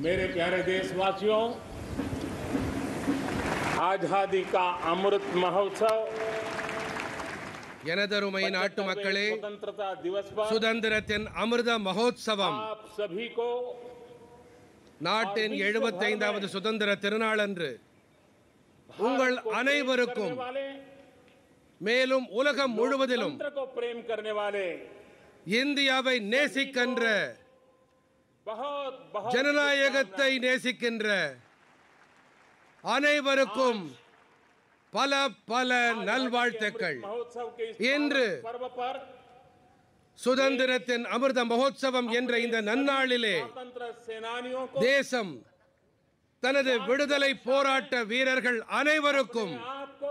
मेरे प्यारे देशवासियों आजादी का अमृत महोत्सव எனதருமை நாட்டு மக்களே स्वतंत्रता दिवस पर சுதந்திரத்தின் அமிர்த மகோத்சவம் आप सभी को நாட்டின் எழுபத்தைந்தாவது சுதந்திர திருநாள் அன்று உங்கள் भारत को प्रेम அனைவருக்கும் करने वाले, மேலும் உலகம் முழுவதிலும் लोकतंत्र को प्रेम करने वाले இந்தியாவை நேசிக்கின்ற बहुत बहुत ஜனநாயகத்தை நேசிக்கின்ற அனைவருக்கும் பல பல நல்வாழ்த்துக்கள் महोत्सव के इस இன்று पर्व पर சுதந்திரத்தின் அமிர்த மகோத்சவம் என்ற இந்த நன்னாளிலே स्वतंत्र सेनानियों को தேசம் தனது விடுதலை போராட்ட வீரர்கள் அனைவருக்கும் आपको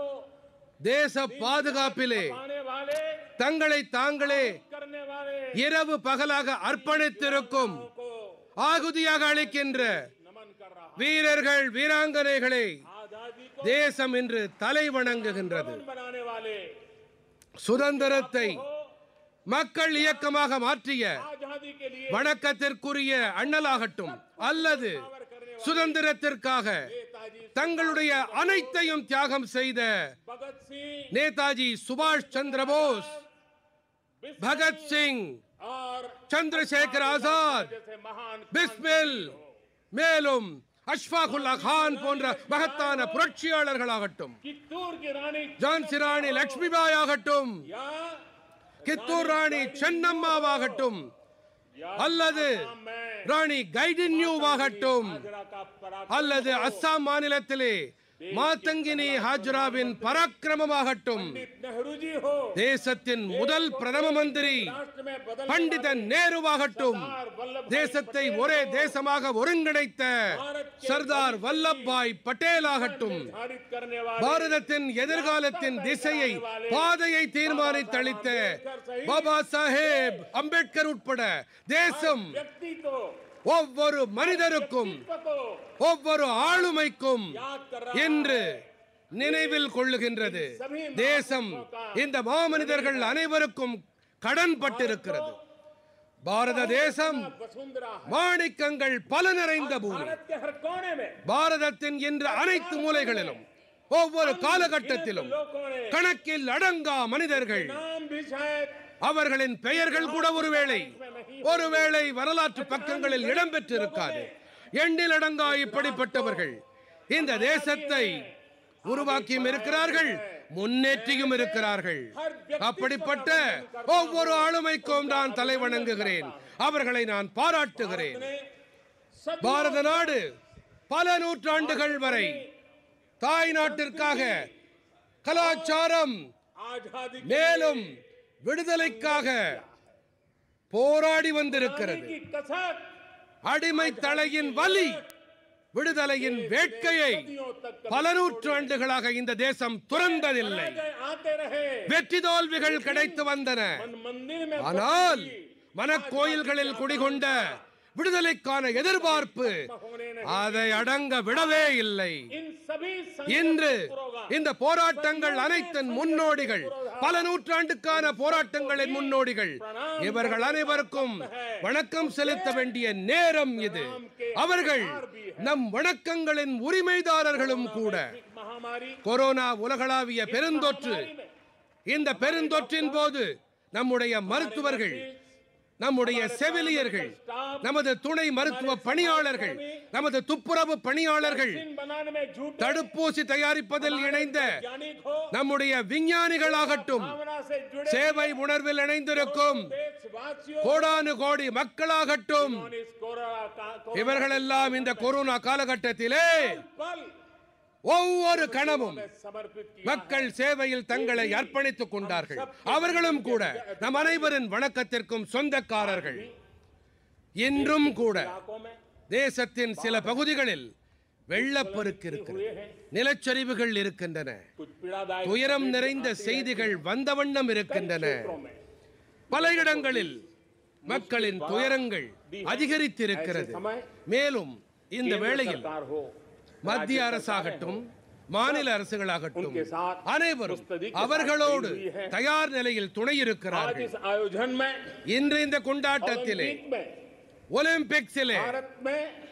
தேச பாதுகாப்பிலே पाने वाले தங்களை தாங்களே करने वाले இரவு பகலாக அர்ப்பணித்திருக்கும் को ஆகுதியாக அளிக்கின்ற नमन कर रहा வீரர்கள் வீராங்கனைகளை आजादी को தேசம் இன்று தலை வணங்குகின்றது जीवन बनाने वाले சுதந்திரத்தை हो மக்கள் இயக்கமாக மாற்றிய आजादी के लिए வணக்கத்திற்குரிய அண்ணலாகட்டும் அல்லது சுதந்திரத்திற்காக नेताजी தங்களுடைய அனைத்தையும் தியாகம் செய்த भगत सिंह நேதாஜி சுபாஷ் சந்திர போஸ் बिस्मिल பகத் சிங் और சந்திரசேகர் ஆசாத் जैसे महान பிஸ்மில் மேலும் அஷ்ஃபாகுல்லா கான் போன்ற மகத்தான புரட்சியாளர்களாகட்டும் कित्तूर की रानी ஜான்சி ராணி லட்சுமிபாய் ஆகட்டும் या கித்தூர் ராணி சென்னம்மாவாகட்டும் या அல்லது मैं ராணி கைடின்யூவாகட்டும் हाजरा का पराक्रम அல்லது அஸ்ஸாம் மாநிலத்திலே மாத்தங்கினி ஹாஜ்ராவின் பராக்கிரமமாகட்டும் पंडित नेहरू जी हो தேசத்தின் முதல் பிரதம மந்திரி राष्ट्र में बदल பண்டித நேருவாகட்டும் தேசத்தை ஒரே தேசமாக ஒருங்கிணைத்த சர்தார் வல்லபாய் பட்டேல் ஆகட்டும் निर्धारित करने वाले பாரதத்தின் எதிர்காலத்தின் திசையை பாதையை தீர்மானித்தளித்த பாபா சாஹேப் அம்பேத்கர் உட்பட தேசம் व्यक्ति को ஒவ்வொரு மனிதருக்கும் को ஒவ்வொரு ஆளுமைக்கும் याद कर रहा என்று நினைவில் கொள்ளுகின்றது தேசம் இந்த மாமனிதர்கள் அனைவருக்கும் கடன் பட்டிருக்கிறது பாரத தேசம் वसुंधरा மாணிக்கங்கள் பல நிறைந்த பூமி भारत के हर कोने में பாரதத்தின் இன்று அனைத்து மூலைகளிலும் ஒவ்வொரு காலகட்டத்திலும் लोगों ने கணக்கில் அடங்கா மனிதர்கள் नाम भी शायद அவர்களின் பெயர்கள் கூட ஒருவேளை ஒருவேளை வரலாற்று பக்கங்களில் இடம்பெற்றிருக்காது எண்ணில் அடங்கா இப்படிப்பட்டவர்கள் இந்த தேசத்தை உருவாக்கியும் இருக்கிறார்கள் முன்னேற்றியும் இருக்கிறார்கள் அப்படிப்பட்ட ஒவ்வொரு ஆளுமைக்கும் நான் தலை வணங்குகிறேன் அவர்களை நான் பாராட்டுகிறேன் ने सब பாரத நாடு பல நூற்றாண்டுகள் வரை தாய் நாட்டிற்காக கலாச்சாரம் आजादी மேலும் விடுதலைக்காக போராடி வந்திருக்கிறது की कसक அடிமை தலையின் வலி விடுதலையின் வேட்கையை सदियों तक பல நூற்றாண்டுகளாக இந்த தேசம் துறந்ததில்லை गए आते रहे வெற்றி தோல்விகள் கிடைத்து வந்தன मन मंदिर में ஆனால் மனக்கோயில்களில் குடிகொண்ட விடுதலைக்கான எதிர்பார்ப்பு होने नहीं அதை அடங்க விடவே இல்லை इन सभी இன்று पुरोगा இந்த போராட்டங்கள் அனைத்தின் முன்னோடிகள் பல நூற்றாண்டுக்கான போராட்டங்களின் முன்னோடிகள் இவர்கள் அனைவருக்கும் வணக்கம் செலுத்த வேண்டிய நேரம் இது அவர்கள் நம் வணக்கங்களின் உரிமைதாரர்களும் கூட महामारी கொரோனா உலகளாவிய பெருந்தொற்று இந்த பெருந்தொற்றின் போது நம்முடைய மருத்துவர்கள் நம்முடைய செவிலியர்கள் நமது துணை மருத்துவ பணியாளர்கள் நமது துப்புரவு பணியாளர்கள் वैक्सीन बनाने में झूठ தடுப்பூசி தயாரிப்பதில் இணைந்த वैज्ञानिक हो நம்முடைய விஞ்ஞானிகளாகட்டும் भावना से जुड़े சேவை உணர்வில் இணைந்திருக்கும் देशवासियों கோடானு கோடி மக்களாகட்டும் ने इस कोरोना का कोरोना இவர்களெல்லாம் இந்த கொரோனா காலகட்டத்திலே पल ஒவ்வொரு கணமும் में समर्पित किया மக்கள் சேவையில் தங்களை அர்ப்பணித்துக் கொண்டார்கள் அவர்களும் கூட நம் அனைவரின் வணக்கத்திற்கும் சொந்தக்காரர்கள் இன்றும் கூட इलाकों में தேசத்தின் சில பகுதிகளில் வெள்ளப்பெருக்கு இருக்கிறது हुए हैं நிலச்சரிவுகள் இருக்கின்றன कुछ पीड़ादायक துயரம் நிறைந்த செய்திகள் வந்த வண்ணம் இருக்கின்றன क्षेत्रों में பல இடங்களில் மக்களின் துயரங்கள் அதிகரித்திருக்கிறது மேலும் இந்த केंद्र வேளையில் सरकार हो மத்திய அரசாகட்டும் மாநில அரசுகளாகட்டும் उनके साथ அனைவரும் मुस्तैदी के அவர்களோடு साथ खड़ी हुई है। தயார் நிலையில் துணை आज இருக்கிறார்கள் इस आयोजन में இன்று இந்த கொண்டாட்டத்திலே ओलंपिक में ஒலிம்பிக்ஸிலே भारत में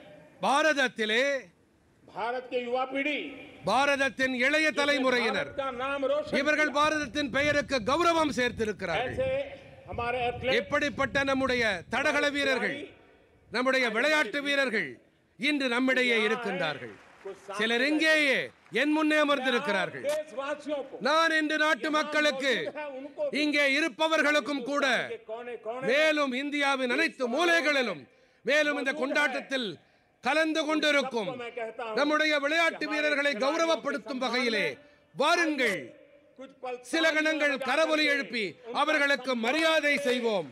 பாரதத்திலே भारत के युवा पीढ़ी பாரதத்தின் இளைய தலைமுறையினர் भारत का नाम रोशन இவர்கள் பாரதத்தின் பெயருக்கு கௌரவம் சேர்த்திருக்கிறார்கள் ऐसे हमारे एथलीट இப்படிப்பட்ட நம்முடைய தடகள வீரர்கள் நம்முடைய விளையாட்டு வீரர்கள் இன்று நம்மிடையே இருக்கின்றார்கள் சிலர் இங்கேயே என் முன்னே அமர்ந்திருக்கிறார்கள் देशवासियों को நான் இன்று நாட்டு மக்களுக்கு उनको இங்கே இருப்பவர்களுக்கும் கூட कोने कोने மேலும் இந்தியாவின் அனைத்து மூலைகளிலும் மேலும் இந்த கொண்டாட்டத்தில் கலந்து கொண்டிருக்கும் நம்முடைய விளையாட்டு வீரர்களை கௌரவப்படுத்தும் வகையிலே வாருங்கள் कुछ पल சில கணங்கள் கரவொலி எழுப்பி அவர்களுக்கு மரியாதை செய்வோம்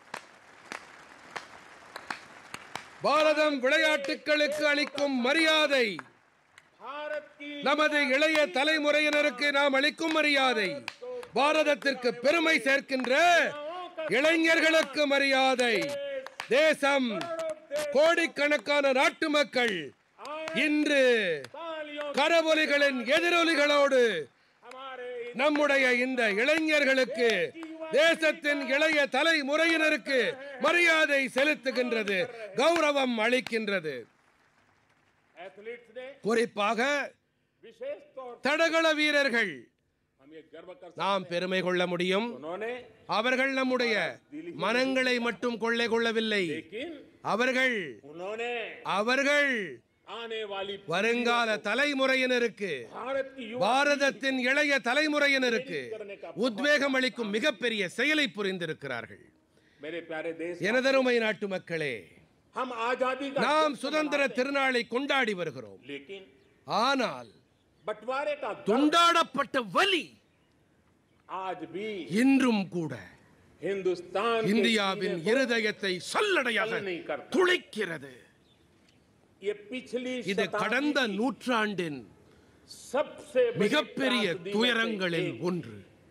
பாரதம் விளையாட்டுகளுக்கு அளிக்கும் மரியாதை भारत की நமது இளைய தலைமுறையினருக்கு நாம் அளிக்கும் மரியாதை பாரதத்திற்கு பெருமை சேர்க்கின்ற இளைஞர்களுக்கு மரியாதை தேசம் கோடிக்கணக்கான நாட்டு மக்கள் இன்று तालियों கரவொலிகளின் எதிரொலிகளோடு हमारे நம்முடைய இந்த இளைஞர்களுக்கு தேசத்தின் இளைய தலைமுறையினருக்கு மரியாதை செலுத்துகின்றது கௌரவம் அளிக்கின்றது एथलीट्स ने குறிப்பாக विशेष तौर தடகள வீரர்கள் हम ये गर्व कर सकते நாம் பெருமை கொள்ள முடியும் उन्होंने அவர்கள் நம்முடைய மனங்களை மட்டும் கொள்ளை கொள்ளவில்லை लेकिन அவர்கள் उन्होंने அவர்கள் आने वाली வருங்கால தலைமுறையினருக்கு भारत की युवा பாரதத்தின் இளைய தலைமுறையினருக்கு உத்வேகம் அளிக்கும் மிகப்பெரிய செயலை புரிந்திருக்கிறார்கள் मेरे प्यारे देश எனதருமை நாட்டு மக்களே हम आजादी का நாம் சுதந்திர திருநாளை கொண்டாடி வருகிறோம் लेकिन ஆனால் बंटवारे का दर्द துண்டாடப்பட்ட வலி आज भी இன்றும் கூட हिंदुस्तान के இந்தியாவின் सीने को இருதயத்தை சல்லடையாக नहीं करता। துளைக்கிறது ये पिछली இது शताब्दी கடந்த நூற்றாண்டின் सबसे बड़ी மிகப்பெரிய त्रासदी में से துயரங்களில் एक। ஒன்று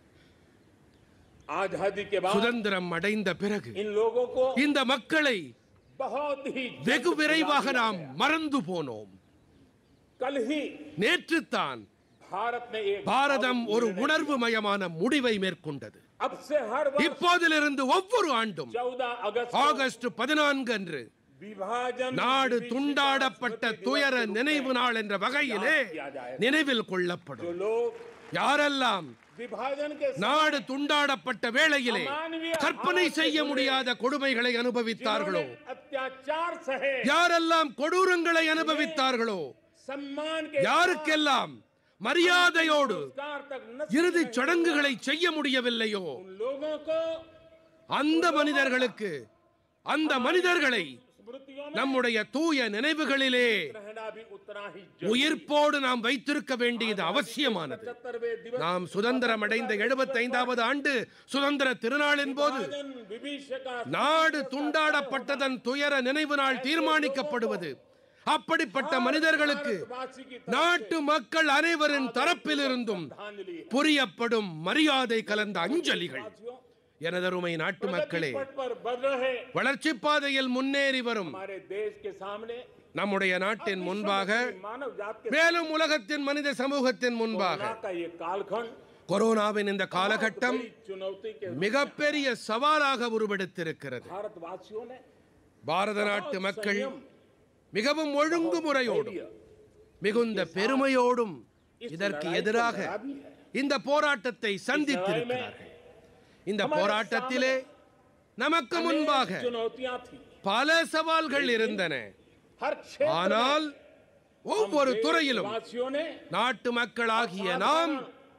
आजादी के बाद சுதந்திரம் அடைந்த பிறகு इन लोगों को இந்த மக்களை बहुत ही जल्द வெகு भुला விரைவாக दिया நாம் गया। மறந்து போனோம் कल ही நேற்றுத்தான் भारत ने एक பாரதம் भावुक ஒரு निर्णय உணர்வு மயமான முடிவை மேற்கொண்டது लिया। अब से हर वर्ष இப்போதிலிருந்து ஒவ்வொரு ஆண்டும் चौदह अगस्त को ஆகஸ்ட் பதினான்கு அன்று विभाजन நாடு विभीषिका துண்டாடப்பட்ட स्मृति दिवस துயர के रूप में நினைவு நாள் என்ற வகையிலே நினைவில் जो கொள்ளப்படும் लोग யாரெல்லாம் विभाजन के நாடு துண்டாடப்பட்ட வேளையிலே கற்பனை செய்ய முடியாத கொடுமைகளை அனுபவித்தார்களோ जिन्होंने अत्याचार सहे யாரெல்லாம் கொடூரங்களை அனுபவித்தார்களோ सम्मान के யாருக்கெல்லாம் மரியாதையோடு संस्कार तक न இறுதிச் சடங்குகளை செய்ய முடியவில்லையோ उन लोगों को அந்த மனிதர்களுக்கு அந்த மனிதர்களை स्मृतियों में நம்முடைய தூய நினைவுகளிலே रहना भी उतना ही உயிர்ப்போடு நாம் வைத்திருக்க வேண்டியது அவசியமானது पचहत्तरवे दिवस நாம் சுதந்திரம் அடைந்த 75வது ஆண்டு சுதந்திர திருநாளின் போது विभाजन विभीषिका நாடு துண்டாடப்பட்டதன் துயர நினைவு நாள் தீர்மானிக்கப்படுவது அப்படிப்பட்ட மனிதர்களுக்கு वासी की நாட்டு மக்கள் அனைவரின் தரப்பிலிருந்தும் श्रद्धांजलि है புரியப்படும் மரியாதை கலந்த அஞ்சலிகள் साथियों, எனதருமை நாட்டு மக்களே प्रगति पथ पर बढ़ रहे வளர்ச்சி பாதையில் முன்னேறி வரும் हमारे देश के सामने நம்முடைய நாட்டின் முன்பாக मानव जात के மேலும் உலகத்தின் மனித சமூகத்தின் முன்பாக कोरोना का ये कालखंड கொரோனாவின் இந்த காலகட்டம் बड़ी चुनौती के மிகப்பெரிய சவாலாக உருவெடுத்திருக்கிறது भारतवासियों ने பாரத நாட்டு மக்கள் மிகவும் ஒழுங்குமுறையோடும் दिया। மிகுந்த பெருமையோடும் इस இதற்கு लड़ाई को எதிராக लड़ा भी है। இந்த போராட்டத்தை சந்தித்திருக்கிறார்கள் இந்த போராட்டத்திலே நமக்கு முன்பாக अनेक चुनौतियां थी பல சவால்கள் இருந்தன हर क्षेत्र में ஆனால் ஒவ்வொரு துறையிலும் वासियों ने நாட்டு மக்களாகிய நாம்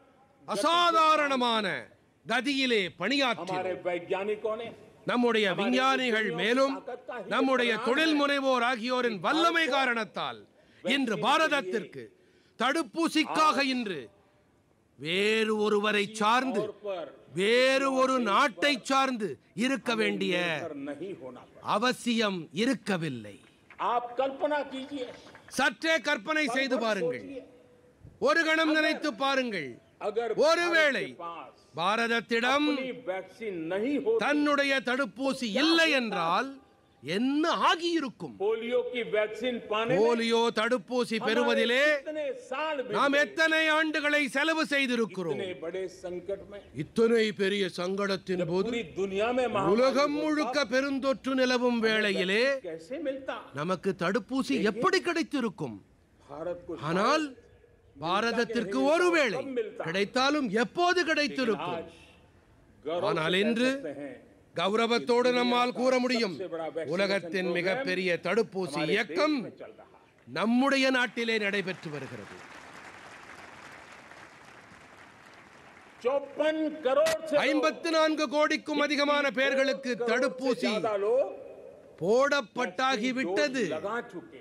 அசாதாரணமான கதியிலே பணியாற்றி हमारे वैज्ञानिकों ने நம்முடைய விஞ்ஞானிகள் மேலும் நம்முடைய தொழில் முனைவோர் ஆகியோரின் வல்லமை காரணத்தால் இன்று பாரதத்திற்கு தடுப்பூசிக்காக இன்று வேறு ஒருவரை சார்ந்து तौर पर வேறு ஒரு நாட்டை சார்ந்து இருக்க வேண்டிய पर नहीं होना पड़ा அவசியம் இருக்கவில்லை आप कल्पना कीजिए சற்றே கற்பனை செய்து பாருங்கள் सोचिए, ஒரு கணம் நினைத்து பாருங்கள் अगर ஒருவேளை भारत के पास பாரதத்திடம் अपनी वैक्सीन नहीं हो தன்னுடைய தடுப்பூசி இல்லை என்றால் என்ன ஆகியிருக்கும் पोलियो की वैक्सीन पाने में போலியோ தடுப்பூசி பெறுவதிலே कितने साल बीत நாம் गए। எத்தனை ஆண்டுகளை செலவு செய்திருக்கிறோம் इतने बड़े संकट में இத்தனை பெரிய சங்கடத்தின் போது पूरी दुनिया में महामारी உலகம் होता, முழுக்க பெருந்தொற்று நிலவும் வேளையிலே कैसे मिलता நமக்கு தடுப்பூசி எப்படி கிடைத்திருக்கும் भारत को ஆனால் பாரதத்திற்கு ஒருவேளை கிடைத்தாலும் எப்போது கிடைத்திருக்கும் आज गौरव ஆனால் से कह இன்று सकते हैं, கௌரவத்தோடு நம்மால் கூற முடியும் உலகத்தின் மிகப்பெரிய தடுப்பூசி हमारे இயக்கம் देश में चल रहा है நம்முடைய நாட்டிலே நடைபெற்று வருகிறது चौपन करोड़ से ஐம்பத்து நான்கு கோடிக்கும் அதிகமான பேர்களுக்கு करोड़ से தடுப்பூசி ज्यादा लोग போடப்பட்டாகி விட்டது डोज लगा चुके हैं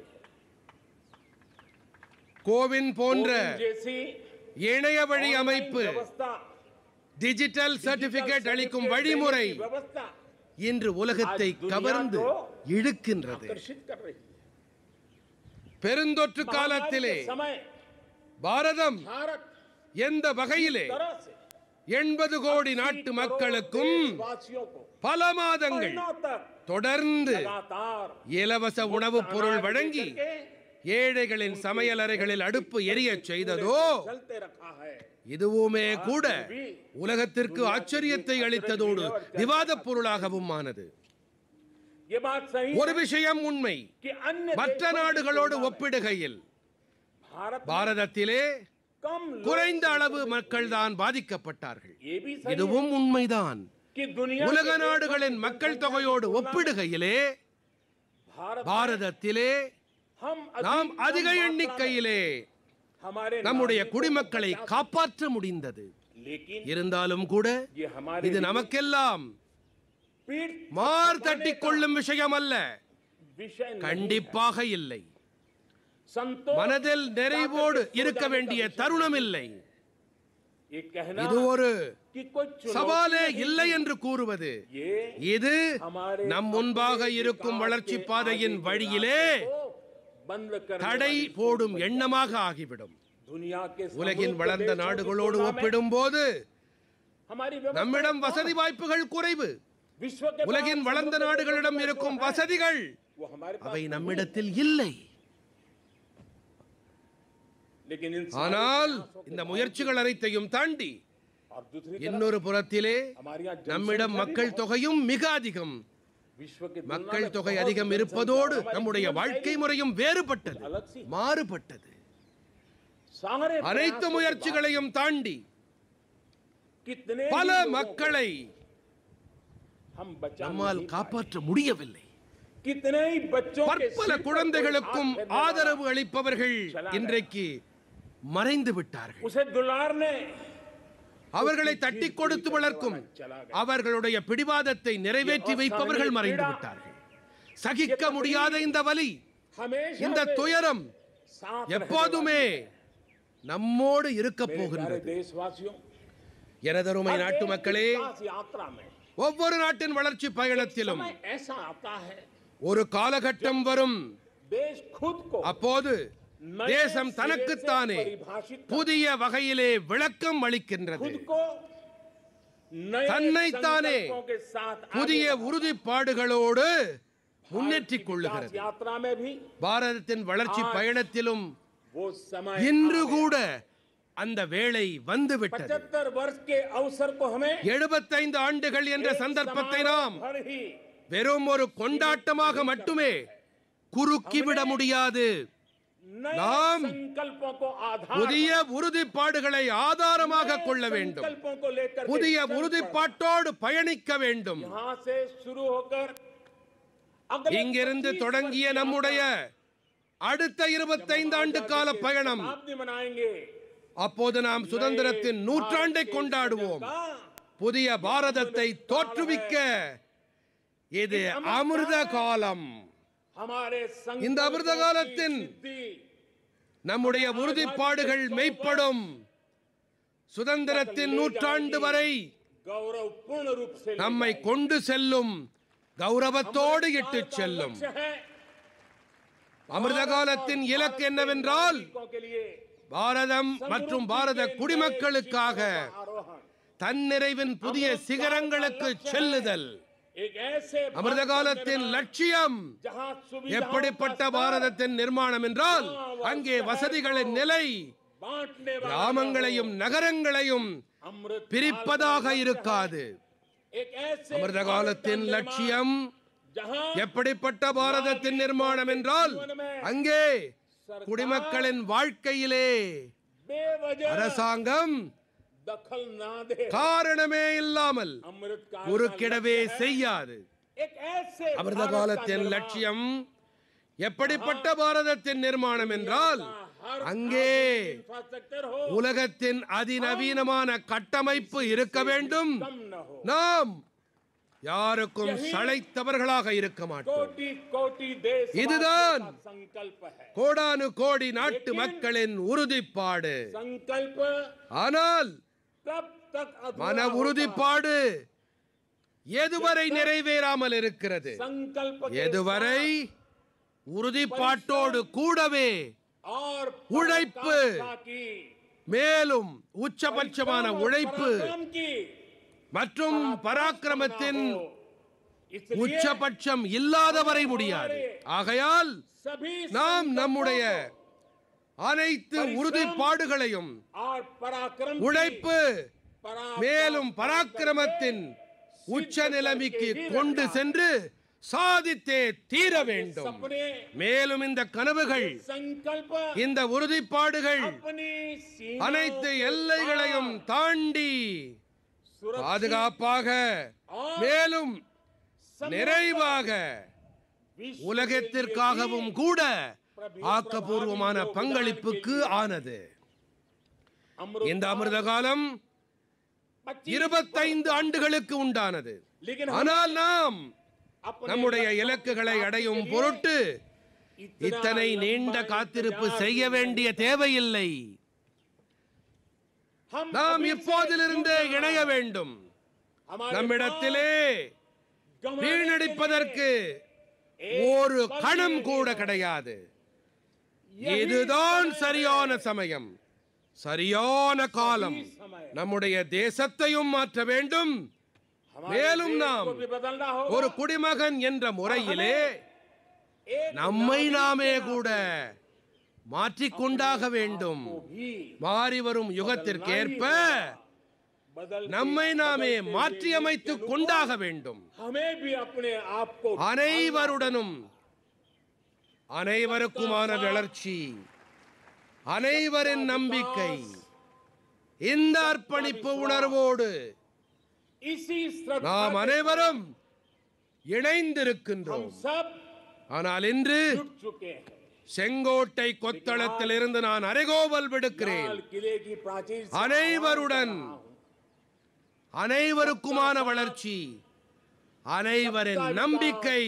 கோவின் போன்ற कोविन जैसी இணைய வழி ऑनलाइन அமைப்பு व्यवस्था டிஜிட்டல் சர்டிபிகேட் அளிக்கும் வழிமுறை की व्यवस्था இன்று உலகத்தை கவர்ந்து இழுக்கின்றது आकर्षित कर रही है பெருந்தொற்று महामारी காலத்திலே के समय பாரதம் भारत எந்த வகையிலே तरह से எண்பது கோடி நாட்டு மக்களுக்கும் वासियों को பல மாதங்கள் महीनों तक தொடர்ந்து लगातार இலவச உணவுப் பொருள் अनाज வழங்கி देकर के ஏழைகளின் சமையல் அறைகளில் அடுப்பு எரியச் செய்ததோ चलते रखा है இதுவுமே கூட உலகத்திற்கு ஆச்சரியத்தை அளித்ததோடு விவாதப் பொருளாகவும் ஆனது ये बात सही ஒரு விஷயம் உண்மை कि अन्य மற்ற देशों की நாடுகளோடு तुलना में ஒப்பிடுகையில் भारत में பாரதத்திலே कम लोग குறைந்த அளவு மக்கள் தான் பாதிக்கப்பட்டார்கள் ये भी सही இதுவும் உண்மைதான் कि दुनिया உலக के நாடுகளின் மக்கள் தொகையோடு ஒப்பிடுகையிலே भारत பாரதத்திலே हम நாம் अधिक அதிக मात्रा में எண்ணிக்கையிலே हमारे நம்முடைய नागरिकों குடிமக்களை को बचा காப்பாற்ற முடிந்தது सकते। लेकिन இருந்தாலும் கூட ये हमारे இது लिए நமக்கெல்லாம் पीठ மார் தட்டிக் கொள்ளும் விஷயம் அல்ல विषय नहीं கண்டிப்பாக இல்லை संतोष மனதில் நிறைவோடு இருக்க வேண்டிய தருணம் இல்லை ये कहना இது ஒரு कि कोई चुनौती சவாலே नहीं இல்லை என்று கூறுவது ये இது हमारे நம் முன்பாக अपने இருக்கும் विकास வளர்ச்சி के பாதையின் आगे के வழியிலே रास्ते को बंद करने தடை वाली போடும் எண்ணமாக ஆகிவிடும் दुनिया के உலகின் समृद्ध வளர்ந்த देशों की நாடுகளோடு तुलना में ஒப்பிடும்போது हमारी व्यवस्था நம்மிடம் कम வசதி வாய்ப்புகள் குறைவு विश्व के உலகின் तमाम வளர்ந்த समृद्ध நாடுகளிடம் देशों में இருக்கும் जो है, வசதிகள் वो हमारे पास அவை नहीं है। நம்மிடத்தில் இல்லை लेकिन इन सारे ஆனால் प्रयासों के இந்த बावजूद முயற்சிகள் அனைத்தையும் தாண்டி और दूसरी तरफ இன்னொரு புறத்திலே हमारे यहाँ நம்மிடம் जनसंख्या भी மக்கள் बहुत- தொகையும் மிக அதிகம் विश्व के तुलना மக்கள் में தொகை बहुत அதிகம் जनसंख्या இருப்பதோடு हमारी நம்முடைய जीवन வாழ்க்கை शैली முறையும் வேறுபட்டது अलग सी மாறுபட்டது सारे அனைத்து प्रयासों के முயற்சிகளையும் தாண்டி बाद कितने பல ही लोगों को மக்களை हम बचा நம்மால் नहीं पाए। காப்பாற்ற முடியவில்லை कितने ही बच्चों के பற்பல सिर पर कोई குழந்தைகளுக்கும் हाथ फेरने वाला, ஆதரவு அளிப்பவர்கள் இன்றைக்கு மறைந்து விட்டார்கள் उसे दुलारने அவர்களை தட்டி கொடுத்து வளர்க்கும் அவர்களுடைய பிடிவாதத்தை நிறைவேற்றி வைப்பவர்கள் மறைந்து விட்டார்கள் சகிக்க முடியாத இந்த வலி हमेशा இந்த से துயரம் साथ रहने எப்போதுமே நம்மோடு இருக்க वाले मेरे प्यारे போகின்றது देशवासियों எனதருமை हर நாட்டு देश की மக்களே विकास यात्रा में ஒவ்வொரு நாட்டின் வளர்ச்சி பயணத்திலும் समय ऐसा आता है ஒரு காலகட்டம் வரும் देश खुद को அப்போது नए தேசம் सिरे से தனக்குத்தானே परिभाषित कर- புதிய வகையிலே விளக்கம் அளிக்கின்றது खुद को नए தன்னைத்தானே संकल्पों के साथ आगे புதிய बढ़ाता है। உறுதிப்பாடுகளோடு भारत முன்னேற்றிக் की கொள்ளுகிறது विकास यात्रा में भी பாரதத்தின் வளர்ச்சி ஆ- பயணத்திலும் वो समय இன்று கூட அந்த வேளை வந்துவிட்டது पचहत्तर वर्ष के अवसर को हमें எழுபத்தைந்து ஆண்டுகள் என்ற एक சந்தர்ப்பத்தை समारोह நாம் भर ही வெறும் ஒரு கொண்டாட்டமாக மட்டுமே குறுக்கிவிட முடியாது नए நாம் संकल्पों को आधार புதிய உறுதிப்பாடுகளை ஆதாரமாக नए கொள்ள வேண்டும் संकल्पों को लेकर के புதிய चल உறுதிப்பாட்டோடு பயணிக்க வேண்டும் पड़े। यहाँ से शुरू होकर अगले இங்கிருந்து 25 தொடங்கிய वर्ष நம்முடைய यात्रा அடுத்த இருபத்தைந்து ஆண்டு கால के பயணம் शताब्दी मनाएंगे அப்போது நாம் சுதந்திரத்தின் नए நூற்றாண்டை भारत के கொண்டாடுவோம் सृजन का புதிய பாரதத்தை தோற்றுவிக்க இது அமிர்த காலம் हमारे இந்த संकल्पों அமிர்த की காலத்தின் सिद्धि நம்முடைய உறுதிப்பாடுகள் மெய்ப்படும் சுதந்திரத்தின் நூற்றாண்டு வரை गौरवपूर्ण रूप से ले நம்மை जाएगी। கொண்டு செல்லும் கௌரவத்தோடு இட்டு भारत का செல்லும் लक्ष्य है அமிர்த காலத்தின் இலக்கு என்னவென்றால் नागरिकों के लिए பாரதம் மற்றும் பாரத समृद्धि के குடிமக்களுக்காக नए शिखरों का आरोहण। தன்னிறைவின் புதிய சிகரங்களுக்கு செல்லுதல் एक ऐसे அமிர்த भारत का காலத்தின் निर्माण லட்சியம் जहां सुविधाओं எப்படிப்பட்ட का स्तर பாரதத்தின் நிர்மாணம் என்றால் அங்கே வசதிகளின் நிலை बांटने वाला கிராமங்களையும் நகரங்களையும் अमृत பிரிப்பதாக இருக்காது एक ऐसे அமிர்த भारत का காலத்தின் निर्माण லட்சியம் जहां எப்படிப்பட்ட பாரதத்தின் நிர்மாணம் என்றால் அங்கே குடிமக்களின் வாழ்க்கையிலே बेवजह அரசாங்கம் दखल ना दे காரணமே இல்லாமல் अमृत काल का குறுக்கிடவே लक्ष्य है செய்யாது एक ऐसे அமிர்த भारत का காலத்தின் निर्माण லட்சியம் எப்படிப்பட்ட பாரதத்தின் நிர்மாணம் என்றால் का हर அங்கே इंफ्रास्ट्रक्चर हो உலகத்தின் அதிநவீனமான கட்டமைப்பு இருக்க வேண்டும் कम न हो நாம் யாருக்கும் சளைத்தவர்களாக இருக்க மாட்டோம் कोटि कोटि देश இதுதான் संकल्प है கோடானு கோடி நாட்டு மக்களின் உறுதிப்பாடு संकल्प ஆனால் तब तक अधूरा மன होगा। உறுதிப்பாடு எதுவரை நிறைவேறாமல் இருக்கிறது संकल्प के எதுவரை உறுதிப்பாட்டோடு கூடவே साथ और உழைப்பு पराकाष्ठा की மேலும் உச்சபட்சமான परिश्रम और உழைப்பு पराक्रम की மற்றும் பராக்கிரமத்தின் हो। इसलिए உச்சபட்சம் இல்லாதவரை முடியாது ஆகையால் सभी நாம் संकल्पों நம்முடைய को அனைத்து உறுதிப்பாடுகளையும் और पराक्रम की உழைப்பு पराक्रम மேலும் பராக்கிரமத்தின் உச்ச நிலைமைக்கு கொண்டு சென்று சாதித்தே தீர வேண்டும் सपने மேலும் இந்த கனவுகள் संकल्प இந்த உறுதிப்பாடுகள் अपनी सीमाओं அனைத்து के எல்லைகளையும் पार தாண்டி सुरक्षित பாதுகாப்பாக और மேலும் समृद्ध நிறைவாக विश्व உலகத்திற்காகவும் கூட ஆக்கப்பூர்வமான பங்களிப்புக்கு ஆனது अमृत இந்த அமிர்த காலம் 25 இருபத்தைந்து ஆண்டுகளுக்கு உண்டானது लेकिन ஆனால் நாம் अपने நம்முடைய लक्ष्यों இலக்குகளை की प्राप्ति அடையும் के लिए பொருட்டு इतना இத்தனை लंबा நீண்ட காத்திருப்பு इंतजार செய்ய नहीं வேண்டிய தேவையில்லை हम நாம் अभी से இப்போதிலிருந்தே जुड़ना இணைய வேண்டும் हमारे நம்மிடத்திலே पास गंवाने के வீணடிப்பதற்கு लिए ஒரு एक கணம் पल கூட नहीं है। கிடையாது यही இதுதான் समय சரியான है। சமயம் சரியான காலம் सही समय। நம்முடைய தேசத்தையும் மாற்ற வேண்டும் हमारे மேலும் देश நாம் को भी बदलना होगा। ஒரு குடிமகன் என்ற முறையிலே एक நம்மை नागरिक நாமே के கூட नाते மாற்றிக்கொண்டாக வேண்டும் को भी மாறி வரும் யுகத்திற்கேற்ப बदल நம்மை நாமே மாற்றியமைத்துக் கொண்டாக வேண்டும் हमें भी अपने आप को அனைவருடனும் அனைவருக்குமான வளர்ச்சி அனைவரின் நம்பிக்கை இந்த அர்ப்பணிப்பு உணர்வோடு इसी श्रद्धा நாம் के அனைவரும் हम இணைந்திருக்கின்றோம் सब ஆனால் இன்று जुट चुके हैं செங்கோட்டை கொத்தளத்தில் இருந்து நான் அரைகோவல் விடுக்கிறேன் लाल किले की प्राचीर से அனைவருடன் அனைவருக்குமான வளர்ச்சி அனைவரின் நம்பிக்கை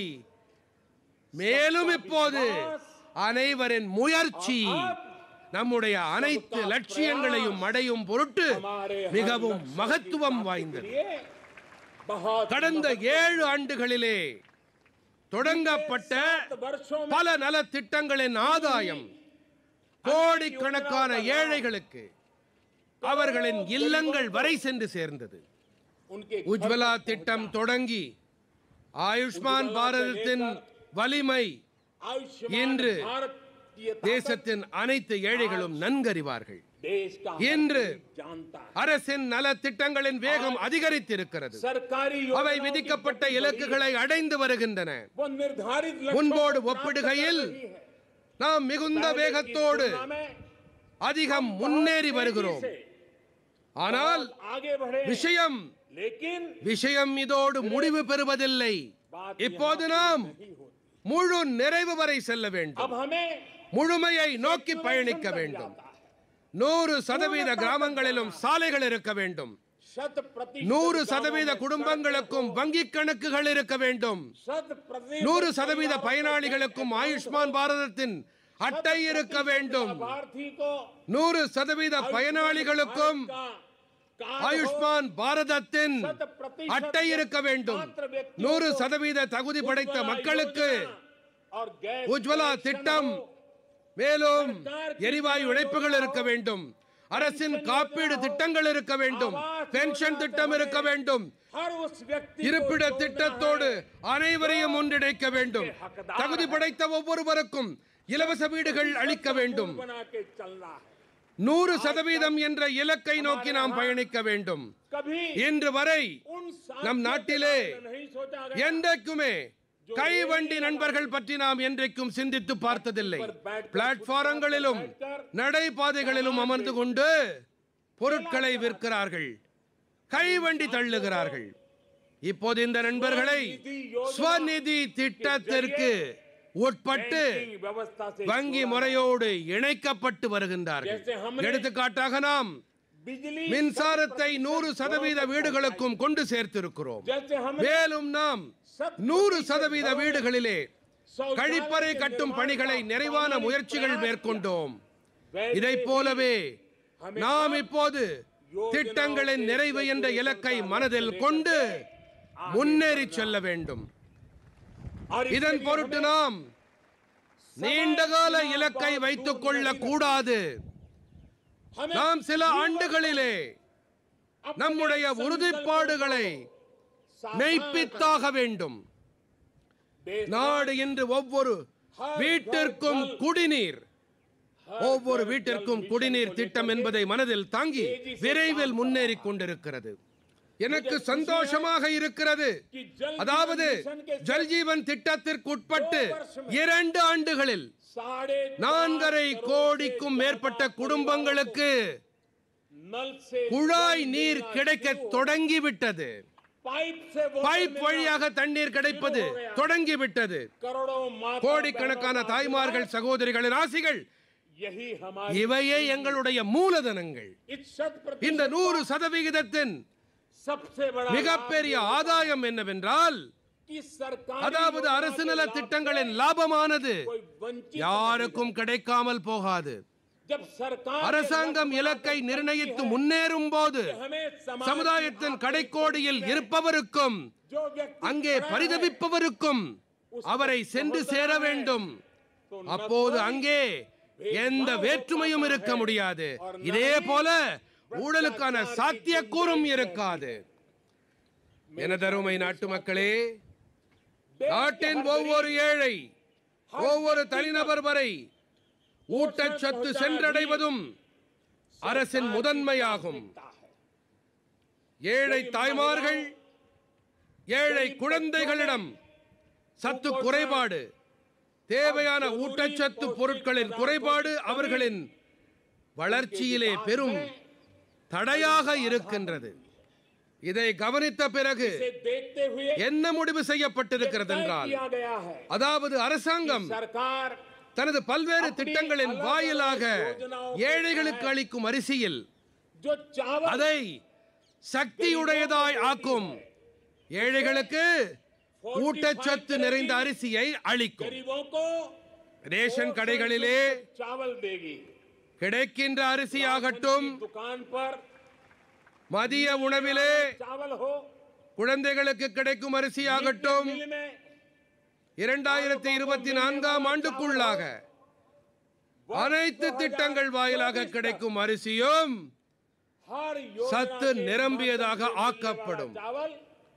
மேலும் இப்போது அனைவரின் முயற்சி நம்முடைய அனைத்து லட்சியங்களையும் அடையும் பொருட்டு மிகவும் மகத்துவம் வாய்ந்தது लिए बहुत கடந்த ஏழு ஆண்டுகளிலே தொடங்கப்பட்ட वर्षों में பல நலத்திட்டங்களின் ஆதாயம் கோடிக்கணக்கான ஏழைகளுக்கு அவர்களின் இல்லங்கள் வரை சென்று சேர்ந்தது उनके உஜ்வலா திட்டம் தொடங்கி ஆயுஷ்மான் பாரதத்தின் வலிமை आयुष्मान இன்று भारत की ये ताकत தேசத்தின் அனைத்து ஏழைகளும் நன்கறிவார்கள் देश का हर இன்று गरीब जानता है அரசின் நல திட்டங்களின் வேகம் அதிகரித்திருக்கிறது सरकारी அவை योजनाओं की விதிக்கப்பட்ட गति बढ़ी இலக்குகளை அடைந்து வருகின்றன है। वो निर्धारित लक्ष्यों முன்போடு को प्राप्त ஒப்பிடுகையில் कर रही है। நாம் மிகுந்த पहले की வேகத்தோடு तुलना में அதிகம் बहुत முன்னேறி तेजी வருகிறோம் से ஆனால் बहुत आगे बढ़े हैं। விஷயம் लेकिन விஷயம் இதோடு முடிவு பெறுவதில்லை बात இப்போது यहाँ நாம் नहीं होती। முழு நிறைவு வரை செல்ல अब வேண்டும் हमें முழுமையை நோக்கி saturation பயணிக்க तक வேண்டும் जाता है। நூறு சதவீத கிராமங்களிலும் சாலைகள் இருக்க வேண்டும் शत प्रतिशत நூறு गांवों சதவீத में குடும்பங்களுக்கும் வங்கிக் கணக்குகள் இருக்க வேண்டும் शत प्रतिशत நூறு சதவீத परिवारों को பயனாளிகளுக்கும் बैंक ஆயுஷ்மான் பாரதத்தின் शत அட்டை இருக்க प्रतिशत வேண்டும் लाभार्थी को நூறு சதவீத பயனாளிகளுக்கும் भारत का कार्ड ஆயுஷ்மான் பாரதத்தின் हो, शत प्रतिशत அட்டை இருக்க வேண்டும் पात्र व्यक्तियों நூறு को சதவீத தகுதி படைத்த उज्ज्वला மக்களுக்கு योजना और गैस உஜ்வலா कनेक्शन திட்டம் हो, மேலும் எரிவாயு இணைப்புகள் இருக்க வேண்டும் அரசின் காப்பீடு திட்டங்கள் இருக்க வேண்டும் பென்ஷன் திட்டம் இருக்க வேண்டும் हर उस व्यक्ति को இருப்பிட जोड़ना திட்டத்தோடு है। அனைவரையும் ஒன்றிணைக்க வேண்டும் தகுதி படைத்த ஒவ்வொருவருக்கும் இலவச வீடுகள் அளிக்க வேண்டும் बना के चलना है நூறு சதவீதம் என்ற இலக்கை நோக்கி நாம் பயணிக்க வேண்டும் कभी இன்று வரை उन साथियों நம் के நாட்டிலே बारे में नहीं सोचा गया என்றைக்குமே கைவண்டி நண்பர்கள் பற்றி நாம் என்றைக்கும் சிந்தித்து பார்த்ததில்லை பிளாட்பாரங்களிலும் நடைபாதைகளிலும் அமர்ந்து கொண்டு பொருட்களை விற்கிறார்கள் கைவண்டி தள்ளுகிறார்கள் இப்போது இந்த நண்பர்களை ஸ்வநிதி திட்டத்திற்கு உட்பட்டு बैंकिंग व्यवस्था से வங்கி முறையோடு இணைக்கப்பட்டு வருகின்றார்கள் எடுத்துக்காட்டாக நாம் बिजली மின்சாரத்தை நூறு சதவீத வீடுகளுக்கும் கொண்டு சேர்த்திருக்கிறோம் जैसे हम மேலும் நாம் நூறு சதவீத வீடுகளிலே கழிப்பறை கட்டும் பணிகளை நிறைவான முயற்சிகள் மேற்கொண்டோம் இதை போலவே நாம் இப்போது திட்டங்களின் நிறைவு என்ற இலக்கை மனதில் கொண்டு முன்னேறி செல்ல வேண்டும் और इसके இதன் लिए பொருட்டு நாம் நீண்டகால இலக்கை வைத்துக் கொள்ள கூடாது हमें நாம் சில ஆண்டுகளிலே अपने நம்முடைய संकल्पों உறுதிப்பாடுகளை को साकार மெய்ப்பித்தாக வேண்டும் देश நாடு இன்று ஒவ்வொரு வீட்டிற்கும் குடிநீர் ஒவ்வொரு வீட்டிற்கும் குடிநீர் திட்டம் என்பதை மனதில் தாங்கி விரைவில் முன்னேறிக் கொண்டிருக்கிறது எனக்கு சந்தோஷமாக இருக்கிறது की जल அதாவது जीवन मिशन के ஜல்ஜீவன் திட்டத்திற்கு உட்பட்டு இரண்டு ஆண்டுகளில் साढ़े நான்கரை கோடிக்கும் மேற்பட்ட குடும்பங்களுக்கு नल से குழாய் நீர் கிடைக்க தொடங்கிவிட்டது पाइप से वो பைப் வழியாக தண்ணீர் கிடைப்பது தொடங்கிவிட்டது करोड़ों माता கோடிக்கணக்கான बहनों का தாய்மார்கள் சகோதரிகளின் ஆசிகள் यही हमारी இவையே எங்களுடைய மூலதனங்கள் इस शत प्रतिशत இந்த நூறு சதவிகிதத்தின் सबसे बड़ा மிகப்பெரிய ஆதாயம் என்னவென்றால் कि सरकार அதாவது அரசு நல திட்டங்களின் லாபமானது कोई वंचित யாருக்கும் கிடைக்காமல் போகாது जब सरकार அரசாங்கம் இலக்கை நிர்ணயித்து முன்னேறும் போது हमें समाज சமுதாயத்தின் கடைக்கோடியில் இருப்பவருக்கும் जो व्यक्ति அங்கே பரிதவிப்பவருக்கும் அவரை சென்று சேர வேண்டும் அப்போது அங்கே எந்த வேற்றுமையும் இருக்க முடியாது இதே போல ஊழலுக்கான சாத்தியக்கூறும் இருக்காது எனதருமை நாட்டு மக்களே நாட்டின் ஒவ்வொரு ஏழை ஒவ்வொரு தனிநபர் வரை ஊட்டச்சத்து சென்றடைவதும் அரசின் முதன்மையாகும் ஏழை தாய்மார்கள் ஏழை குழந்தைகளிடம் சத்து குறைபாடு தேவையான ஊட்டச்சத்து பொருட்களின் குறைபாடு அவர்களின் வளர்ச்சியிலே பெரும் தடையாக இருக்கின்றது இதை கவனித்த பிறகு से देखते हुए என்ன முடிவு செய்யப்பட்டிருக்கிறது तय என்றால் किया गया है அதாவது அரசாங்கம் सरकार தனது பல்வேறு திட்டங்களின் வாயிலாக ஏழைகளுக்கு அளிக்கும் அரிசியில் जो चावल அதை சக்தியுடையதாய் ஆக்கும் ஏழைகளுக்கு ஊட்டச்சத்து நிறைந்த அரிசியை அளிக்கும் गरीबों को ரேஷன் கடைகளிலே चावल देगी கிடைக்கின்ற அரிசியாகட்டும் दुकान पर மதிய உணவிலே चावल हो குழந்தைகளுக்கு கிடைக்கும் அரிசியாகட்டும் मिल में இரண்டாயிரத்தி இருபத்தி நான்காம் ஆண்டுக்குள்ளாக அனைத்து திட்டங்கள் வாயிலாக கிடைக்கும் அரிசியும் हर योजना சத்து के நிரம்பியதாக माध्यम से ஆக்கப்படும் मिलने वाला चावल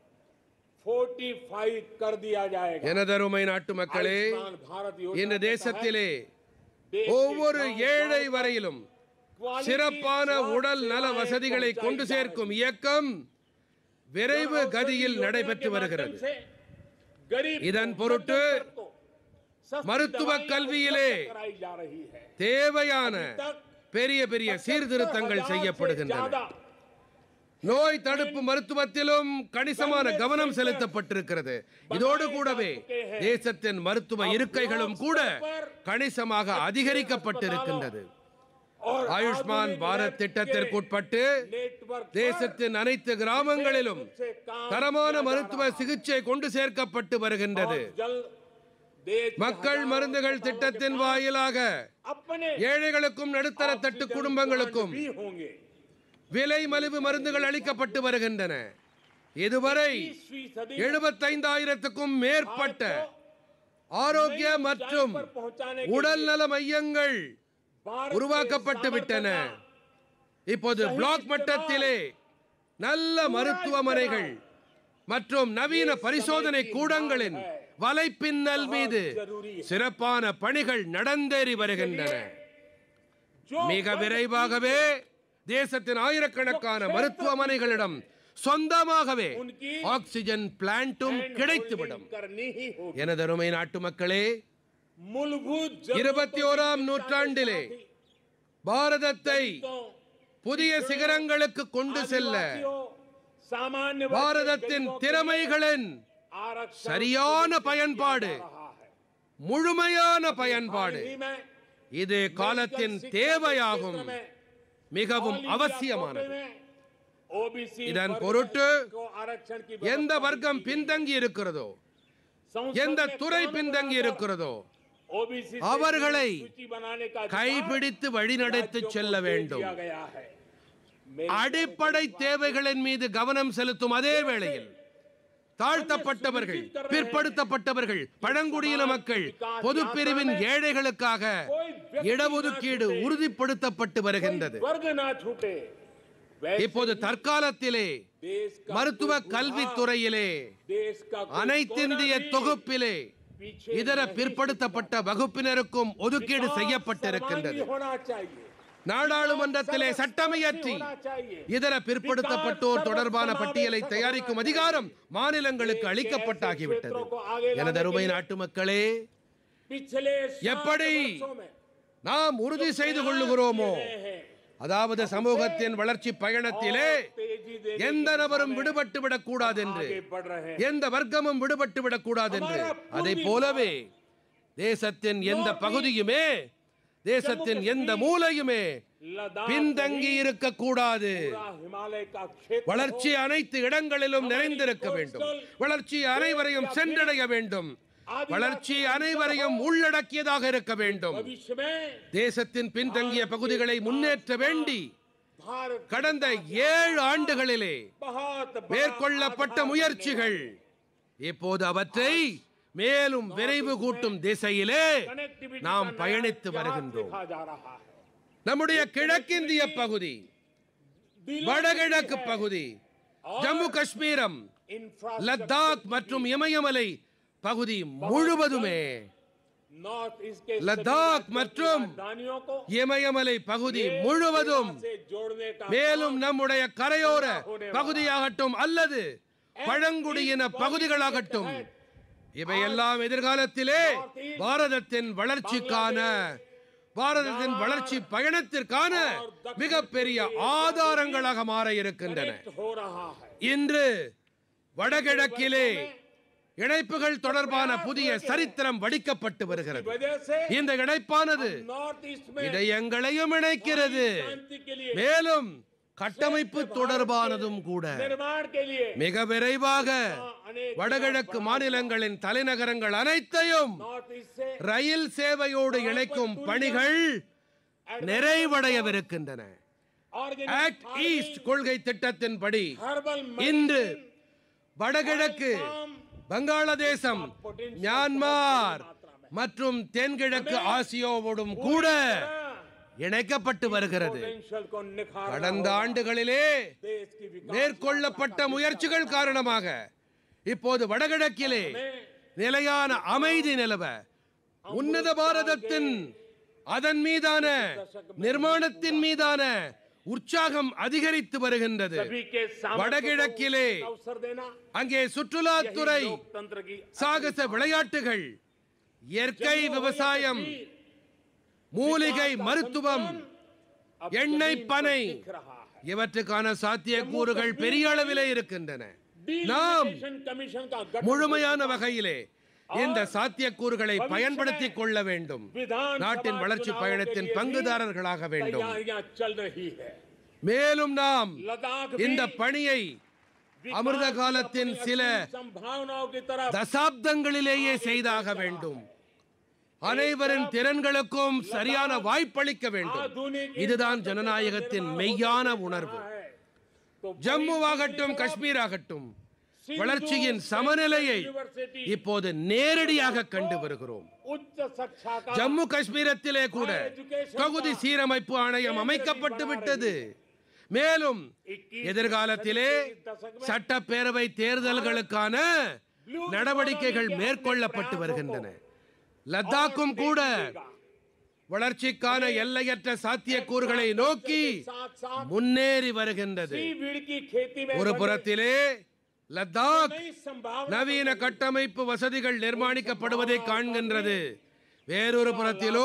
फोर्टिफाइड कर दिया जाएगा எனதருமை நாட்டு மக்களே आयुष्मान भारत योजना இந்த के தேசத்திலே तहत देश के ஒவ்வொரு गांव- ஏழை गांव வரையிலும் quality சிறப்பான स्वास्थ्य உடல் நல सेवाएं வசதிகளை पहुंचाई கொண்டு जा சேர்க்கும் रही இயக்கம் हैं। விரைவு जन औषधि கதியில் योजना நடைபெற்று के வருகிறது माध्यम से गरीब இதன் को, பொருட்டு मध्यम वर्ग को सस्ती மருத்துவ दवाइयां கல்வியிலே उपलब्ध कराई जा रही है தேவையான तक பெரிய பெரிய சீர்திருத்தங்கள் 70,000 से செய்யப்படுகின்றன ज्यादा நோய் தடுப்பு மருத்துவத்திலும் கணிசமான கவனம் செலுத்தப்பட்டிருக்கிறது இதோடு கூடவே தேசத்தின் மருத்துவ இருக்கைகளும் கூட கணிசமாக அதிகரிக்கப்பட்டிருக்கின்றது और ஆயுஷ்மான் आधुनिक பாரத் लैब के திட்டத்திற்குட்பட்டு नेटवर्क पर தேசத்தின் அனைத்து கிராமங்களிலும் से काम தரமான किया जा மருத்துவ रहा है। சிகிச்சை கொண்டு சேர்க்கப்பட்டு வருகின்றது और जल्द देश के மக்கள் हजारों மருந்துகள் किसानों திட்டத்தின் के पास வாயிலாக अपने ஏழைகளுக்கும் நடுத்தர தட்டு ऑक्सीजन குடும்பங்களுக்கும் प्लांट भी होंगे விலை மலிவு மருந்துகள் அளிக்கப்பட்டு வருகின்றன இதுவரை तीसवीं सदी எழுபத்தைந்தாயிரத்துக்கும் மேற்பட்ட ஆரோக்கிய மற்றும் पर पहुंचाने के உடல் நல மையங்கள் भारत உருவாக்கப்பட்டு के விட்டன सामर्थ्य இப்போது பிளாக் மட்டத்திலே நல்ல மருத்துவமனைகள் மற்றும் நவீன பரிசோதனை கூடங்களின் வலைப்பின்னல் மீது சிறப்பான பணிகள் நடந்தேறி வருகின்றன जो மிக விரைவாகவே தேசத்தின் ஆயிரக்கணக்கான மருத்துவமனைகளிடம் சொந்தமாகவே ஆக்சிஜன் பிளான்ட்டும் கிடைத்துவிடும் करनी ही होगी எனதருமை நாட்டு மக்களே मूलभूत இருபத்தி ஓராம் நூற்றாண்டிலே பாரதத்தை புதிய சிகரங்களுக்கு கொண்டு செல்ல सामान्य वर्ग के பாரதத்தின் गरीबों के திறமைகளின் आरक्षण சரியான பயன்பாடு रहा है முழுமையான பயன்பாடு हाल ही में இது காலத்தின் शिक्षा के தேவையாகும் क्षेत्र में மிகவும் all India அவசியமானது कोटे में OBC இதன் वर्ग பொருட்டு को आरक्षण की எந்த व्यवस्था வர்க்கம் की गई। பின்தங்கி இருக்கிறதோ संसद எந்த में துறை कानून பின்தங்கி बनाकर இருக்கிறதோ OBC से அவர்களை सूची बनाने का अधिकार கைபிடித்து வழிநடத்தி राज्यों को செல்ல दे வேண்டும் दिया गया है मेरी அடிப்படை தேவைகளின் மீது கவனம் செலுத்தும் அதே வேளையில் தாழ்த்தப்பட்டவர்கள் பிற்படுத்தப்பட்டவர்கள் பழங்குடியின மக்கள் பொது பிரிவின் ஏழைகளுக்காக இடஒதுக்கீடு உறுதிப்படுத்தப்பட்டு வருகின்றது वर्ग ना छूटे वैसे இப்போது தற்காலத்திலே देश का மருத்துவ கல்வித்துறையிலே देश का कोई அனைத்திந்திய कोना भी தொகுப்பிலே पीछे இதர नहीं பிற்படுத்தப்பட்ட வகுப்பினருக்கும் ஒதுக்கீடு विकास செய்யப்பட்டிருக்கின்றது सर्वांगी होना चाहिए நாடாளுமன்றத்திலே சட்டமியற்றி होना चाहिए இதர பிற்படுத்தப்பட்டோர் தொடர்பான பட்டியலை தயாரிக்கும் அதிகாரம் மாநிலங்களுக்கு அளிக்கப்பட்டாகிவிட்டது எனது அருமை நாட்டு மக்களே पिछले எப்படி सात वर्षों में நாம் உறுதி செய்து கொள்ளுகிறோமோ रहे हैं அதாவது சமூகத்தின் வளர்ச்சி பயணத்திலே तेजी दे எந்த நபரும் விடுபட்டு விடக்கூடாது என்று आगे बढ़ रहे हैं எந்த வர்க்கமும் விடுபட்டு விடக்கூடாது என்று அதை போலவே தேசத்தின் எந்த பகுதியுமே தேசத்தின் எந்த மூலையுமே लद्दाख பின்தங்கி இருக்கக்கூடாது पूरा हिमालय का क्षेत्र வளர்ச்சி அனைத்து இடங்களிலும் நிறைந்திருக்க வேண்டும் வளர்ச்சி அனைவரையும் சென்றடைய வேண்டும் வளர்ச்சி அனைவரையும் உள்ளடக்கியதாக இருக்க வேண்டும் भविष्य में தேசத்தின் பின்தங்கிய பகுதிகளை முன்னேற்ற வேண்டி भारत கடந்த ஏழு ஆண்டுகளிலே बहुत बड़ा மேற்கொள்ளப்பட்ட आधार முயற்சிகள் இப்போது அவற்றை மேலும் விரைவு கூட்டும் திசையிலே connectivity நாம் का नया பயணித்து इतिहास வருகின்றோம் लिखा जा रहा है நம்முடைய கிழக்கிந்திய பகுதி दिलों வடகிழக்கு की है। பகுதி ஜம்மு காஷ்மீரம் Infrastructure லத்தாக் மற்றும் இமயமலை பகுதி முழுவதுமே नॉर्थ ईस्ट के लद्दाख सभी மற்றும் राजधानियों को இமயமலை பகுதி முழுவதும் से जोड़ने का மேலும் நம்முடைய கரையோர பகுதியாகட்டும் அல்லது பழங்குடியின பகுதிகளாகட்டும் இவையெல்லாம் எதிர்காலத்திலே பாரதத்தின் வளர்ச்சிக்கான பாரதத்தின் வளர்ச்சி பயணத்திற்கான மிகப்பெரிய ஆதாரங்களாக மாற இருக்கின்றன हो रहा है இன்று வடகிழக்கிலே இணைப்புகள் தொடர்பான புதிய சரித்திரம் வடிக்கப்பட்டு வருகிறது वजह से இந்த இணைப்பானது नॉर्थ ईस्ट में இடையங்களையும் இணைக்கிறது शांति के लिए மேலும் கட்டமைப்பு தொடர்பானதும் கூட निर्माण के लिए மிக விரைவாக अनेक வடகிழக்கு மாநிலங்களின் தலைநகரங்கள் அனைத்தையும் नॉर्थ ईस्ट से ரயில் சேவையோடு இணைக்கும் பணிகள் நிறைவடையவிருக்கின்றன ऑर्गेनिक ஆக்ட் ஈஸ்ட் கொள்கை திட்டத்தின்படி हर्बल இன்று வடகிழக்கு வங்காளதேசம் மியான்மார் மற்றும் தென்கிழக்கு ஆசியாவோடும் கூட இணைக்கப்பட்டு வருகிறது पोटेंशियल को निखार கடந்த ஆண்டுகளிலே देश की विकास மேற்கொள்ளப்பட்ட முயற்சிகள் காரணமாக இப்போது வடகிழக்கிலே நிலையான அமைதி நிலவ உன்னத பாரதத்தின் அதன் மீதான நிர்மாணத்தின் மீதான உற்சாகம் அதிகரித்து வருகின்றது सभी के सामर्थ्य வடகிழக்கிலே को अवसर देना அங்கே சுற்றுலாத்துறை लोकतंत्र की சாகச விளையாட்டுகள் இயற்கை விவசாயம் மூலிகை மருத்துவம் अब எண்ணெய் जमीन पर பனை दिख रहा है இவற்றுக்கான சாத்தியக்கூறுகள் பெரிய அளவிலே இருக்கின்றன நாம் Demarcation कमीशन का गठन முழுமையான வகையிலே இந்த சாத்தியக்கூறுகளை பயன்படுத்திக் கொள்ள வேண்டும் विधान நாட்டின் வளர்ச்சி பயணத்தின் பங்குதாரர்களாக வேண்டும் तैयारियां चल रही है மேலும் நாம் लद्दाख இந்த भी பணியை विकास அமிர்த की காலத்தின் अपनी சில असीम संभावनाओं की तरफ தசாப்தங்களிலேயே செய்தாக வேண்டும் அனைவரின் திறன்களுக்கும் சரியான வாய்ப்பளிக்க வேண்டும் आधुनिक இதுதான் ஜனநாயகத்தின் மெய்யான உணர்வு है तो ஜம்முவாகட்டும் காஷ்மீர் ஆகட்டும் வளர்ச்சியின் சமநிலையை இப்போது நேரடியாக கண்டு வருகிறோம் उच्च शिक्षा का ஜம்மு காஷ்மீரத்திலே கூட தொகுதி சீரமைப்பு ஆணையம் அமைக்கப்பட்டு விட்டது மேலும் 21 எதிர்காலத்திலே दशक में சட்டப்பேரவை தேர்தல்களுக்கான நடவடிக்கைகள் மேற்கொள்ளப்பட்டு வருகின்றன லத்தாக்கும் கூட வளர்ச்சிக்கான எல்லையற்ற சாத்தியக்கூறுகளை நோக்கி साथ साथ முன்னேறி வருகின்றது सीवीड की खेती में ஒரு बड़ी புறத்திலே லத்தாக் नई संभावना நவீன கட்டமைப்பு வசதிகள் நிர்மாணிக்கப்படுவதை காண்கின்றது வேறொரு புறத்திலோ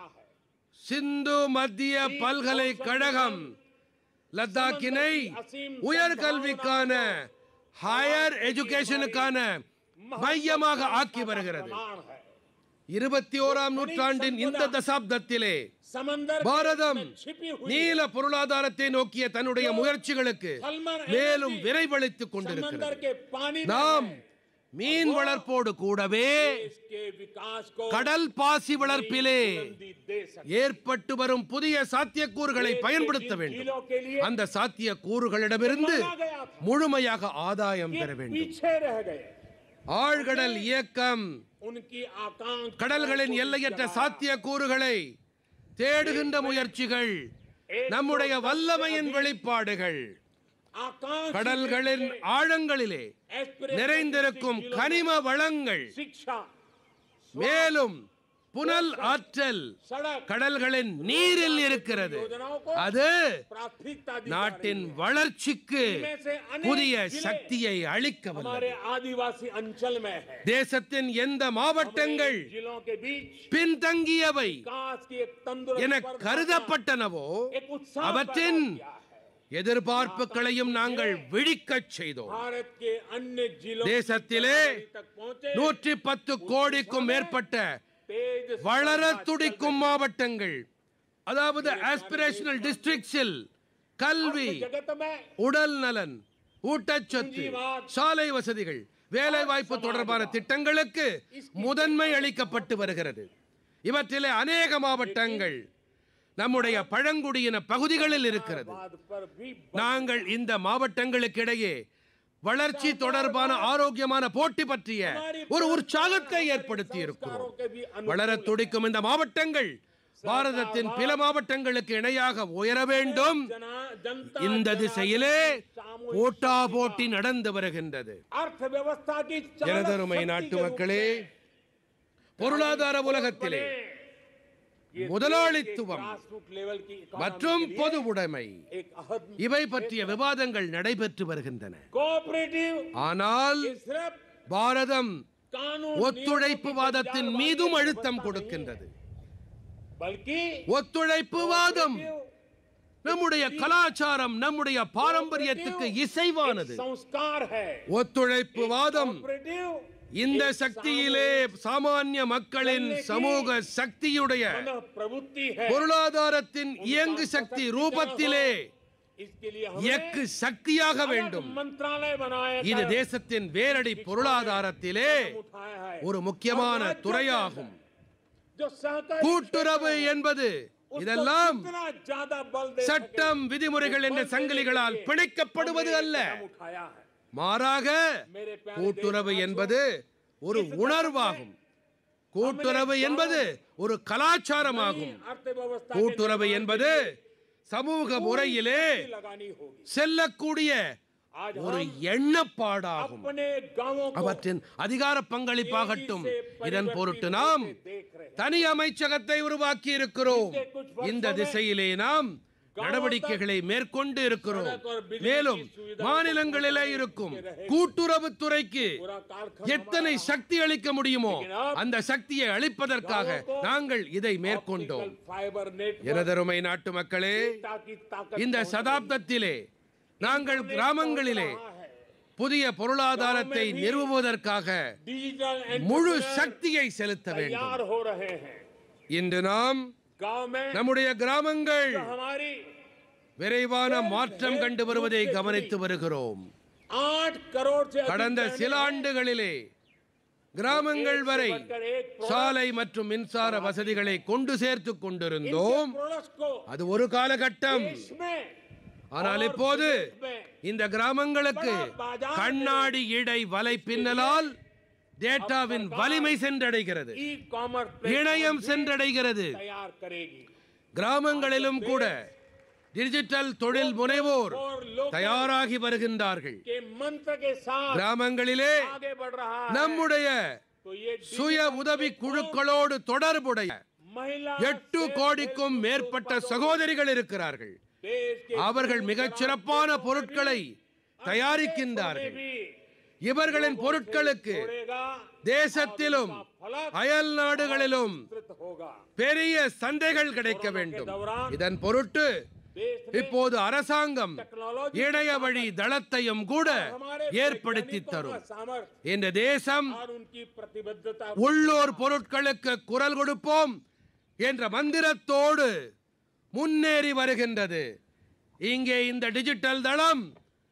சிந்து மத்திய பல்கலைக்கழகம் லத்தாக்கினை உயர்கல்விக்கான ஹையர் எஜுகேஷனுக்கான மையமாக ஆக்கி வருகிறது प्रमाण है இருபத்தி ஓராம் நூற்றாண்டின் இந்த தசாப்தத்திலே समंदर के பாரதம் में छिपी हुई நீல பொருளாதாரத்தை நோக்கிய தன்னுடைய முயற்சிகளுக்கு थर्मल மேலும் एनर्जी விரைவளித்துக் समंदर கொண்டிருக்கிறது के पानी में நாம் है। மீன் வளர்ப்போடு கூடவே देश के विकास को கடல் பாசி வளர்ப்பிலே बुलंदी दे सकते ஏற்பட்டு வரும் புதிய சாத்தியக்கூறுகளை பயன்படுத்த வேண்டும் जिलों के लिए அந்த சாத்தியக்கூறுகளிடமிருந்து माना गया था முழுமையாக ஆதாயம் பெற ये வேண்டும் पीछे रह गए ஆழ்கடல் இயக்கம் उनकी आकांक्षा கடல்களின் எல்லையற்ற சாத்தியக்கூறுகளை தேடுகின்ற முயற்சிகள் நம்முடைய வல்லமையின் வெளிப்பாடுகள் आकांक्षा கடல்களின் ஆழங்களிலே நிறைந்திருக்கும் கனிம வளங்கள் शिक्षा மேலும் புனல் ஆற்றல் सड़क கடல்களின் நீரில் இருக்கிறது योजनाओं को அது प्राथमिकता दी जा நாட்டின் रही है। வளர்ச்சிக்கு इनमें से अनेक புதிய जिले சக்தியை அளிக்க வல்லது हमारे आदिवासी अंचल में है தேசத்தின் எந்த மாவட்டங்கள் हमारे जिलों के बीच பின்தங்கியவை विकास की एक तंदुरुस्त என स्पर्धा, கருதப்பட்டனவோ एक उत्साह அவற்றின் पैदा किया है। எதிர்பார்ப்புகளையும் நாங்கள் விழிக்கச் செய்தோம் भारत के अन्य जिलों தேசத்திலே तक पहुंचे நூற்றி பத்து கோடிக்கும் மேற்பட்ட तेज வளர துடிக்கும் மாவட்டங்கள் அதாவது ஆஸ்பிரேஷனல் டிஸ்ட்ரிக்ட்ஸில் கல்வி जगत में உடல் நலன் ஊட்டச்சத்து சாலை வசதிகள் வேலை வாய்ப்பு தொடர்பான திட்டங்களுக்கு முதன்மை அளிக்கப்பட்டு வருகிறது இவற்றிலே அநேக மாவட்டங்கள் நம்முடைய பழங்குடியின பகுதிகளில் இருக்கிறது बाद पर भी நாங்கள் இந்த மாவட்டங்களுக்கு இடையே வளர்ச்சி தொடர்பான ஆரோக்கியமான போட்டி பற்றிய ஒரு உற்சாகத்தை ஏற்படுத்தி இருக்கிறோம் के भी வளரத் துடிக்கும் இந்த மாவட்டங்கள் பாரதத்தின் பிற மாவட்டங்களுக்கு இணையாக உயர வேண்டும் जना जनता இந்த திசையிலே போட்டா போட்டி நடந்து வருகின்றது अर्थव्यवस्था की चालक எனதருமை शक्ति நாட்டு के रूप மக்களே பொருளாதார உலகத்திலே ये முதலாளித்துவம் grassroots level की economy மற்றும் के लिए பொது உடைமை एक अहद இவை பற்றிய விவாதங்கள் நடைபெற்று வருகின்றன कोऑपरेटिव ஆனால் ये सिर्फ பாரதம் कानून ஒத்துழைப்பு வாதத்தின் नियमों की மீதும் बुनियाद அழுத்தம் व्यवस्था கொடுக்கின்றது नहीं है, बल्कि ஒத்துழைப்பு வாதம் நம்முடைய கலாச்சாரம் நம்முடைய பாரம்பரியத்துக்கு இசைவானது संस्कार है ஒத்துழைப்பு வாதம் कोऑपरेटिव இந்த சக்தியிலே சாமானிய மக்களின் சமூக சக்தியுடைய मन प्रवृत्ति है பொருளாதாரத்தின் இயங்கு சக்தி ரூபத்திலே इसके लिए இயக்கு சக்தியாக வேண்டும் हमें मंत्रालय बनाया இது தேசத்தின் வேரடி பொருளாதாரத்திலே उठाया है ஒரு முக்கியமான துறையாகும் जो सहकारी கூட்டுறவு என்பது उसको இதெல்லாம் कितना ज्यादा बल दे சட்டம் விதிமுறைகள் என்ற சங்கிலிகளால் பிணைக்கப்படுவது அல்ல कदम उठाया है மாறாக मेरे प्यारे கூட்டுறவு என்பது ஒரு உணர்வாகும் கூட்டுறவு என்பது ஒரு கலாச்சாரமாகும் अर्थव्यवस्था கூட்டுறவு என்பது சமூக முறையிலே लगानी होगी செல்லக்கூடிய आज ஒரு हम எண்ணப்பாடாகும் अपने गांवों को அவற்றின் அதிகார பங்களிப்பாகட்டும் तेजी से இதன் परिवर्तित பொருட்டு நாம் होते देख रहे हैं தனி அமைச்சகத்தை உருவாக்கி இருக்கிறோம் இந்த திசையிலே நாம் நடவடிக்கைகளை மேற்கொண்டு இருக்கிறோம் மேலும் மாநிலங்களிலே இருக்கும் கூட்டுறவு துறைக்கு पूरा कारखाना எத்தனை சக்தி அளிக்க முடியுமோ அந்த சக்தியை அளிப்பதற்காக நாங்கள் இதை மேற்கொண்டோம் फाइबर नेटवर्क எனதருமை நாட்டு மக்களே की ताकत இந்த சதாப்தத்திலே நாங்கள் கிராமங்களிலே புதிய பொருளாதாரத்தை நிறுவுவதற்காக डिजिटल முழு சக்தியை செலுத்த வேண்டும் तैयार हो रहे हैं இன்று நாம் गांव में நம்முடைய கிராமங்கள் हमारी விரைவான மாற்றம் கண்டு வருவதை கவனித்து வருகிறோம் आठ करोड़ से अधिक கடந்த சில ஆண்டுகளிலே கிராமங்கள் வரை बढ़कर एक சாலை மற்றும் மின்சார வசதிகளை கொண்டு சேர்த்து கொண்டிருந்தோம் प्रोडक्ट्स को அது ஒரு காலகட்டம் देश में ஆனால் இப்போது இந்த கிராமங்களுக்கு கண்ணாடி இடை வலை பின்னலால் டேட்டாவின் வலிமை சென்றடைகிறது ई कॉमर्स இணையம் சென்றடைகிறது तैयार करेगी கிராமங்களிலும் கூட டிஜிட்டல் தொழில் முனைவோர் और लोग தயாராகி வருகின்றார்கள் के मंत्र के साथ கிராமங்களிலே आगे बढ़ रहा है நம்முடைய तो ये சுய உதவி குழுக்களோடு தொடர்புடைய महिला எட்டு கோடிக்கும் மேற்பட்ட சகோதரிகள் இருக்கிறார்கள் देश के அவர்கள் மிகச் சிறப்பான பொருட்களை தயாரிக்கின்றார்கள் भी இவர்களின் பொருட்களுக்கு छोड़ेगा தேசத்திலும் फलक அயல் நாடுகளிலும் विस्तृत होगा பெரிய சந்தைகள் கிடைக்க வேண்டும் இதன் பொருட்டு देश இப்போது அரசாங்கம் टेक्नोलॉजी இணைய வழி தளத்தையும் கூட हमारे ஏற்படுத்தி वैज्ञानिकों தரும் का सामर्थ्य இந்த தேசம் और उनकी प्रतिबद्धता உள்ளூர் பொருட்களுக்கு குரல் கொடுப்போம் என்ற மந்திரத்தோடு முன்னேறி வருகின்றது இங்கே இந்த டிஜிட்டல் தளம்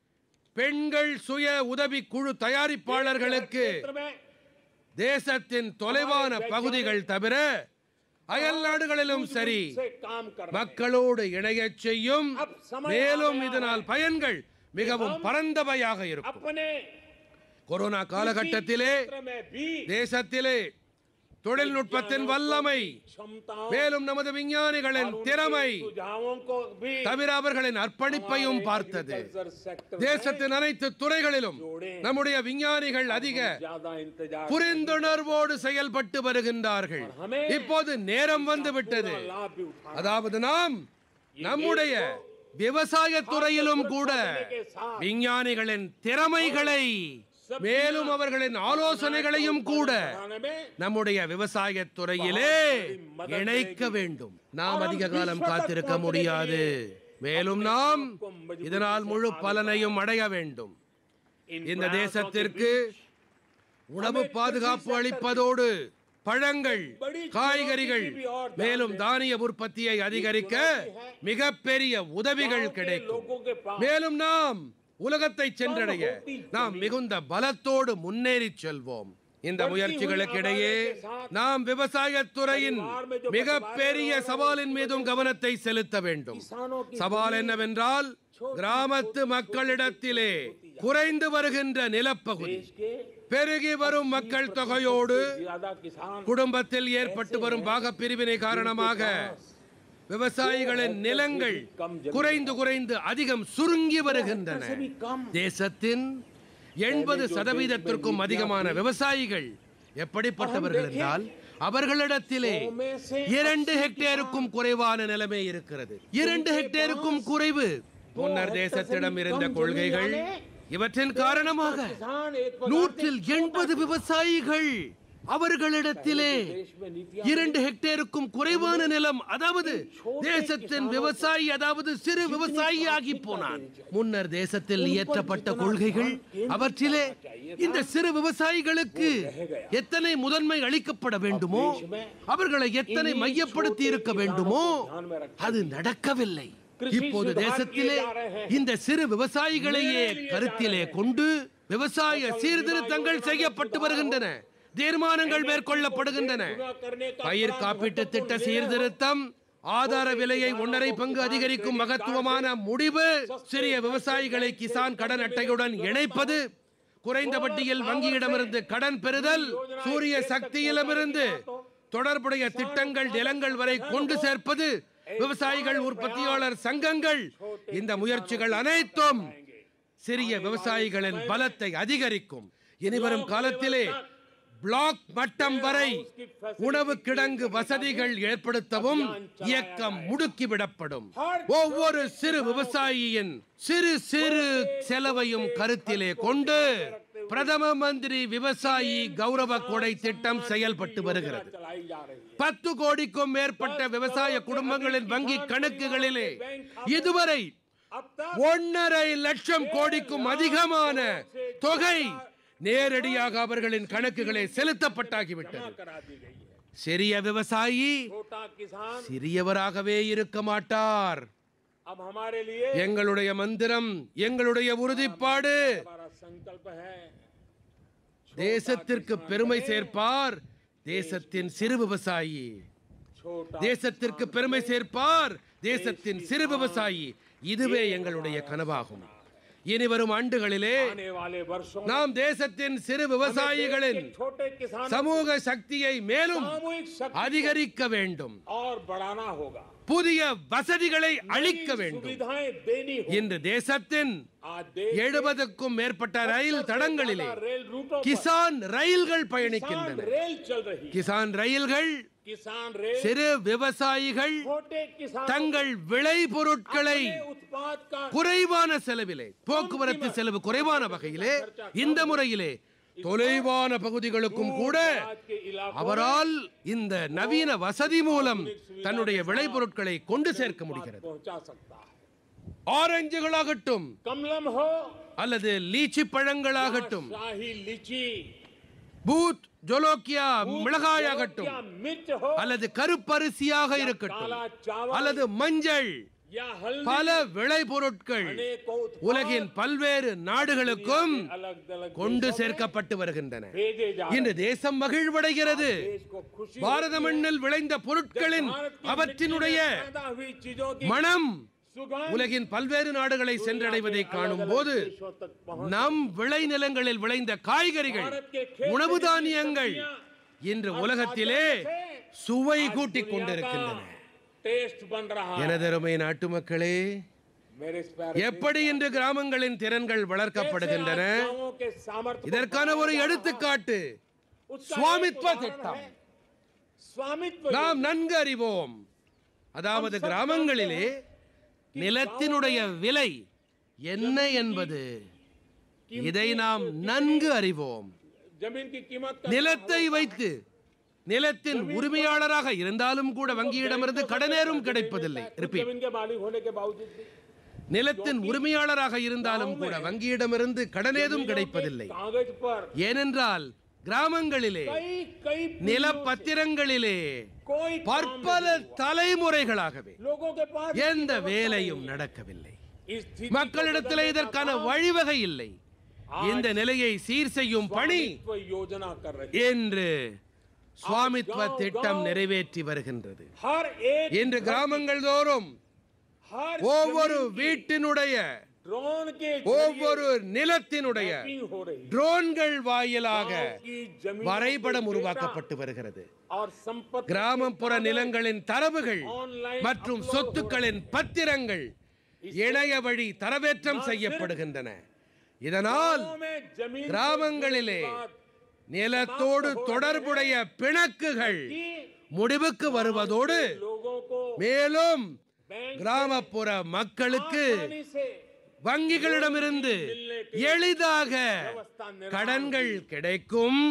பெண்கள் சுய உதவி குழு தயாரிப்பாளர்களுக்கு क्षेत्र में தேசத்தின் தொலைவான பகுதிகள் தவிர அயல் நாடுகளிலும் சரி से काम कर रहे हैं। மக்களோடு இணையச் செய்யும் மேலும் இதனால் பயன்கள் மிகவும் பரந்தவையாக இருக்கும் अपने கொரோனா காலகட்டத்திலே क्षेत्र में भी தேசத்திலே தொழில்நுட்பத்தின் வல்லமை क्षमताओं மேலும் நமது விஞ்ஞானிகளின் और திறமை उनके सुझावों को भी தவிர அவர்களின் அர்ப்பணிப்பையும் பார்த்தது agriculture sector में தேசத்தின் அனைத்து துறைகளிலும் நம்முடைய விஞ்ஞானிகள் அதிக ज्यादा इंतजार புரிந்துணர்வோடு செயல்பட்டு வருகின்றார்கள் இப்போது நேரம் வந்து விட்டது लाभ भी उठा அதாவது நாம் நம்முடைய விவசாய துறையிலும் கூட के साथ விஞ்ஞானிகளின் திறமைகளை மேலும் அவர்களின் ஆலோசனைகளையும் கூட बढ़ाने में நம்முடைய விவசாய துறையிலே இணைக்க வேண்டும் நாம் அதிக காலம் காத்திருக்க முடியாது மேலும் நாம் இதனால் முழு பலனையும் அடைய வேண்டும் इन இந்த प्रयासों के தேசத்திற்கு உணவு பாதுகாப்பு அளிப்பதோடு பழங்கள் காய்கறிகள் மேலும் தானிய உற்பத்தியை அதிகரிக்க மிகப்பெரிய உதவிகள் बीच கிடைக்கும் लोगों के पास மேலும் நாம் உலகத்தை சென்றடைய நாம் மிகுந்த பலத்தோடு முன்னேறி செல்வோம் இந்த முயற்சிகளுக்கிடையே நாம் விவசாயத் துறையின் மிகப்பெரிய சவாலின் மீதும் கவனத்தை செலுத்த வேண்டும் किसानों की சவால் என்னவென்றால் கிராமத்து மக்களிடத்திலே குறைந்து வருகின்ற நிலப்பகுதி देश के பெருகி வரும் மக்கள் தொகையோடு ज्यादा किसान குடும்பத்தில் ஏற்பட்டு வரும் பாகப்பிரிவினை காரணமாக விவசாயிகளின் நிலங்கள் குறைந்து குறைந்து அதிகம் சுருங்கி வருகின்றன से भी कम தேசத்தின் எண்பது சதவீதத்திற்கும் அதிகமான விவசாயிகள் எப்படிப்பட்டவர்கள் என்றால் அவர்களிடத்திலே में से இரண்டு ஹெக்டேருக்கும் குறைவான நிலைமை இருக்கிறது இரண்டு ஹெக்டேருக்கும் குறைவு முன்னர் தேசத்திடம் இருந்த கொள்கைகள் இவற்றின் காரணமாக किसान एक प्रकार நூற்றில் எண்பது விவசாயிகள் அவர்களிடத்திலே देश में नीतियां இரண்டு ஹெக்டேருக்கும் குறைவான நிலம் அதாவது தேசத்தின் விவசாயி அதாவது சிறு விவசாயி ஆகி போனான் முன்னர் தேசத்தில் இயற்றப்பட்ட கொள்கைகள் அவற்றிலே இந்த சிறு விவசாயிகளுக்கு எத்தனை முதன்மை அளிக்கப்பட வேண்டுமோ அவர்களை எத்தனை மையப்படுத்தி இருக்க வேண்டுமோ அது நடக்கவில்லை இப்போது தேசத்திலே இந்த சிறு விவசாயிகளையே கருத்திலே கொண்டு விவசாய சீர்திருத்தங்கள் செய்யப்பட்டு வருகின்றன தீர்மானங்கள் மேற்கொள்ளப்படுகின்றன करने का பயிர் காப்பீட்டு திட்ட சீர்திருத்தம் ஆதார விலையை ஒன்றரை பங்கு அதிகரிக்கும் மகத்துவமான முடிவு சிறிய விவசாயிகளை கிசான் கடன் அட்டையுடன் இணைப்பது குறைந்த வட்டியில் வங்கியிடமிருந்து கடன் பெறுதல் சூரிய சக்தியிடமிருந்து தொடர்புடைய திட்டங்கள் நிலங்கள் வரை கொண்டு சேர்ப்பது விவசாயிகள் உற்பத்தியாளர் சங்கங்கள் இந்த முயற்சிகள் அனைத்தும் சிறிய விவசாயிகளின் பலத்தை அதிகரிக்கும் இனிவரும் காலத்திலே பிளாக் மட்டம் வரை உணவு கிடங்கு வசதிகள் ஏற்படுத்தவும் இயக்கம் முடுக்கிவிடப்படும் ஒவ்வொரு சிறு விவசாயியின் சிறு சிறு செலவையும் கருத்திலே கொண்டு பிரதம மந்திரி விவசாயி கௌரவ கொடை திட்டம் செயல்பட்டு வருகிறது चलाई जा रही है பத்து கோடிக்கும் மேற்பட்ட விவசாய குடும்பங்களின் வங்கி கணக்குகளிலே இதுவரை अब तक ஒன்னரை லட்சம் கோடிக்கும் அதிகமான தொகை நேரடியாக அவர்களின் கணக்குகளே செலுத்தப்பட்டாகிவிட்டது करा दी गई है சிறிய விவசாயி छोटा किसान சிறியவராகவே இருக்க மாட்டார் अब हमारे लिए எங்களுடைய மந்திரம் எங்களுடைய உறுதிப்பாடு हमारा संकल्प है தேசத்திற்கு பெருமை சேர்ப்பார் தேசத்தின் சிறு விவசாயி छोटा தேசத்திற்கு பெருமை சேர்ப்பார் தேசத்தின் சிறு விவசாயி இதுவே எங்களுடைய கனவாகும் இனி வரும் ஆண்டுகளிலே आने वाले वर्षों में நாம் தேசத்தின் சிறு हमें देश விவசாயிகளின் के छोटे किसानों சமூக சக்தியை மேலும் सामूहिक शक्ति அதிகரிக்க வேண்டும் और बढ़ाना होगा புதிய வசதிகளை அளிக்க नई வேண்டும் सुविधाएं देनी होगी இன்று தேசத்தின் आज देश के எழுபதுக்கும் மேற்பட்ட ரயில் தடங்களிலே ज्यादा रेल रूटों पर கிசான் ரயில்கள் किसान பயணிக்கின்றன रेल चल रही है கிசான் ரயில்கள் किसान रेल சிறு விவசாயிகள் छोटे किसान தங்கள் விளை பொருட்களை उत्पाद का குறைவான செலவிலே போக்குவரத்து செலவு குறைவான வகையிலே இந்த முறையிலே தொலைவான பகுதிகளுக்கும் கூட आज के इलाकों அவரால் இந்த நவீன வசதி மூலம் தன்னுடைய விளைபொருட்களை கொண்டு சேர்க்க முடிகிறது पहुंचा सकता है ஆரஞ்சுகளாகட்டும் कमलम हो அல்லது லீச்சி பழங்களாகட்டும் शाही लीची பூத் ஜொலோக்கியா மிளகாயாகட்டும் या मिर्च हो அல்லது கருப்பரிசியாக இருக்கட்டும் काला चावल அல்லது மஞ்சள் या हल्दी பல விளைபொருட்கள் अनेकों उत्पाद உலகின் பல்வேறு நாடுகளுக்கும் अलग अलग கொண்டு சேர்க்கப்பட்டு வருகின்றன भेजे जा இன்று தேசம் மகிழ்வடைகிறது देश को खुशी பாரத மண்ணில் விளைந்த பொருட்களின் भारत की அவற்றினுடைய मिट्टी में पैदा हुई चीजों की மனம் सुगंध உலகின் பல்வேறு நாடுகளை சென்றடைவதை காணும் போது देशों तक पहुंच நம் விளைநிலங்களில் விளைந்த காய்கறிகள் भारत के खेत உணவு से தானியங்கள் सब्जियां இன்று உலகத்திலே சுவை கூட்டிக் கொண்டிருக்கின்றன टेस्ट बन रहा है எனதருமை நாட்டுமக்களே मेरे इस प्यारे எப்படி இன்று கிராமங்களின் திறன்கள் வளர்க்கப்படுகின்றன कैसे आज गांवों के सामर्थ्य को இதற்கான ஒரு எடுத்துக்காட்டு उसका स्वामित्व एक उदाहरण திட்டம். है। स्वामित्व நாம் நன்கு அறிவோம் அதாவது கிராமங்களிலே நிலத்தினுடைய விலை என்ன என்பது இதை நாம் நன்கு அறிவோம் जमीन की कीमत का நிலத்தை வைத்து நிலத்தின் உரிமையாளராக இருந்தாலும் கூட வங்கியிடமிருந்து கடனேறும் கிடைப்பதில்லை खुद ரிப்பீட் जमीन के मालिक होने के बावजूद भी நிலத்தின் உரிமையாளராக இருந்தாலும் கூட வங்கியிடமிருந்து கடனேதும் கிடைப்பதில்லை कागज पर ஏனென்றால் கிராமங்களிலே कई कई நிலப்பத்திரங்களிலே कोई பற்பல தலைமுறைகளாகவே लोगों के पास எந்த வேலையும் நடக்கவில்லை इस स्थिति மக்களிடத்தில் இதற்கான வழிவகை இல்லை இந்த நிலையை சீர் செய்யும் பணி स्वामित्व योजना कर रही என்று சுவாமித்வ திட்டம் நிறைவேற்றி வருகின்றது हर एक இன்று கிராமங்கள் தோறும் हर ஒவ்வொரு வீட்டினுடைய ड्रोन के ஒவ்வொரு நிலத்தினுடைய जमीन हो रही है ட்ரோன்கள் வாயிலாக की जमीन வரைபடம் உருவாக்கப்பட்டு வருகிறது और संपत्ति கிராமப்புற நிலங்களின் தரவுகள் ऑनलाइन மற்றும் சொத்துக்களின் பத்திரங்கள் இணைய வழி தரவேற்றம் செய்யப்படுகின்றன இதனால் गांवों में जमीन के கிராமங்களிலே बाद நிலத்தோடு தொடர்புடைய பிணக்குகள் की முடிவுக்கு வருவதோடு लोगों को மேலும் बैंक கிராமப்புற மக்களுக்கு आसानी से வங்கிகளிடமிருந்து எளிதாக व्यवस्था निर्माण கடன்கள் கிடைக்கும்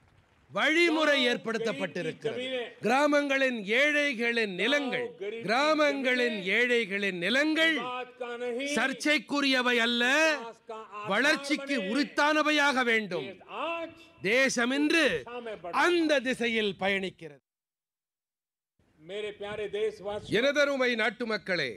வழிமுறை ஏற்படுத்தப்பட்டிருக்கிறது கிராமங்களின் ஏழைகளின் நிலங்கள் கிராமங்களின் ஏழைகளின் நிலங்கள் बात का नहीं சர்ச்சைக்குரியவை அல்ல विकास का आधार வளர்ச்சிக்கு बने। உரித்தானவையாக வேண்டும் आज தேசம் இன்று दिशा में बढ़ அந்த திசையில் பயணிக்கிறது मेरे प्यारे देशवासी எனதருமை நாட்டு மக்களே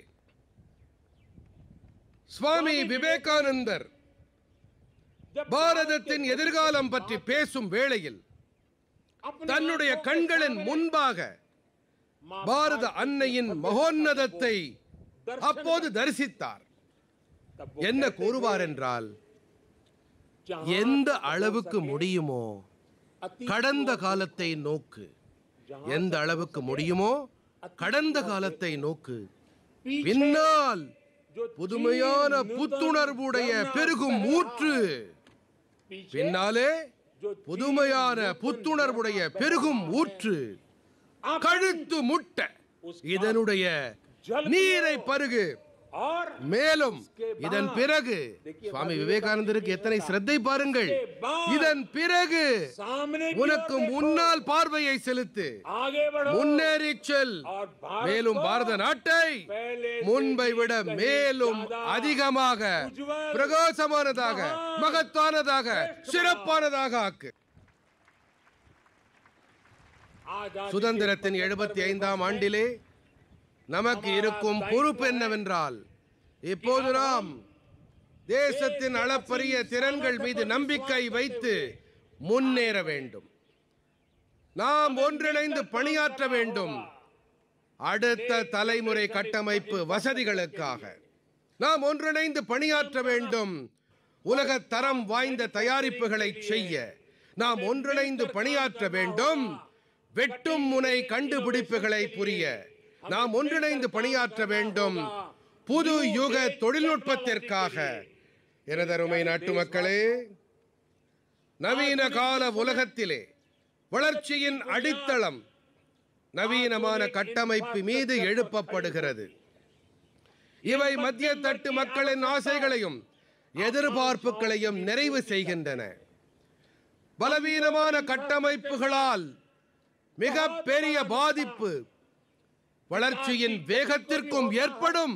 சுவாமி விவேகானந்தர் जब பாரதத்தின் எதிர்காலம் பற்றி பேசும் வேளையில் अपने தன்னுடைய आंखों के கண்களின் सामने முன்பாக माँ பாரத भारत की அன்னையின் भव्य மகோன்னதத்தை दर्शन அப்போது தரிசித்தார் तब वो என்ன कहते கூறுவார் थे, என்றால் जहाँ எந்த तक हो அளவுக்கு सके, முடியுமோ अतीत கடந்த को காலத்தை நோக்கு जहाँ எந்த அளவுக்கு முடியுமோ கடந்த காலத்தை நோக்கு पीछे பின்னால் जो புதுமையான चीज, नूतन, புத்துணர்வுடைய जरना பெருகும் पहरा, ஊற்று पीछे பின்னாலே जो चीज, புதுமையான नूतन, புத்துணர்வுடைய जरना பெருகும் पहरा है, ஊற்று आप கழுத்து முட்ட இதனுடைய நீரை பருகு और மேலும் இதன் பிறகு சுவாமி விவேகானந்தருக்கு எத்தனை சிரத்தை பாருங்கள் இதன் பிறகு सामने की உனக்கு ओर देखो, முன்னால் பார்வையை செலுத்து आगे बढ़ो முன்னேறி செல் और भारत மேலும் को பாரத நாட்டை पहले से முன்பை விட कहीं மேலும் ज्यादा அதிகமாக उज्ज्वल, பிரகாசமானதாக महान, மகத்தானதாக श्रेष्ठ சிறப்பானதாக ஆக்கு आजादी சுதந்திரத்தின் के எழுபத்தி 75 ஐந்தாம் ஆண்டிலே நமக்கு இருக்கும் பொறுப்பு என்னவென்றால் இப்போது நாம் தேசத்தின் அளப்பரிய திறன்கள் மீது நம்பிக்கை வைத்து முன்னேற வேண்டும் நாம் ஒன்றிணைந்து பணியாற்ற வேண்டும் அடுத்த தலைமுறை கட்டமைப்பு வசதிகளுக்காக நாம் ஒன்றிணைந்து பணியாற்ற வேண்டும் உலக தரம் வாய்ந்த தயாரிப்புகளை செய்ய நாம் ஒன்றிணைந்து பணியாற்ற வேண்டும் வெட்டும் முனை கண்டுபிடிப்புகளை புரிய நாம் ஒன்றிணைந்து பணியாற்ற வேண்டும் புது யுக தொழில்நுட்பத்திற்காக எனதருமை நாட்டு மக்களே நவீன கால உலகத்திலே வளர்ச்சியின் அடித்தளம் நவீனமான கட்டமைப்பு மீது எழுப்பப்படுகிறது இவை மத்திய தட்டு மக்களின் ஆசைகளையும் எதிர்பார்ப்புகளையும் நிறைவு செய்கின்றன பலவீனமான கட்டமைப்புகளால் மிக பெரிய பாதிப்பு வளர்ச்சியின் வேகத்திற்கும் ஏற்படும்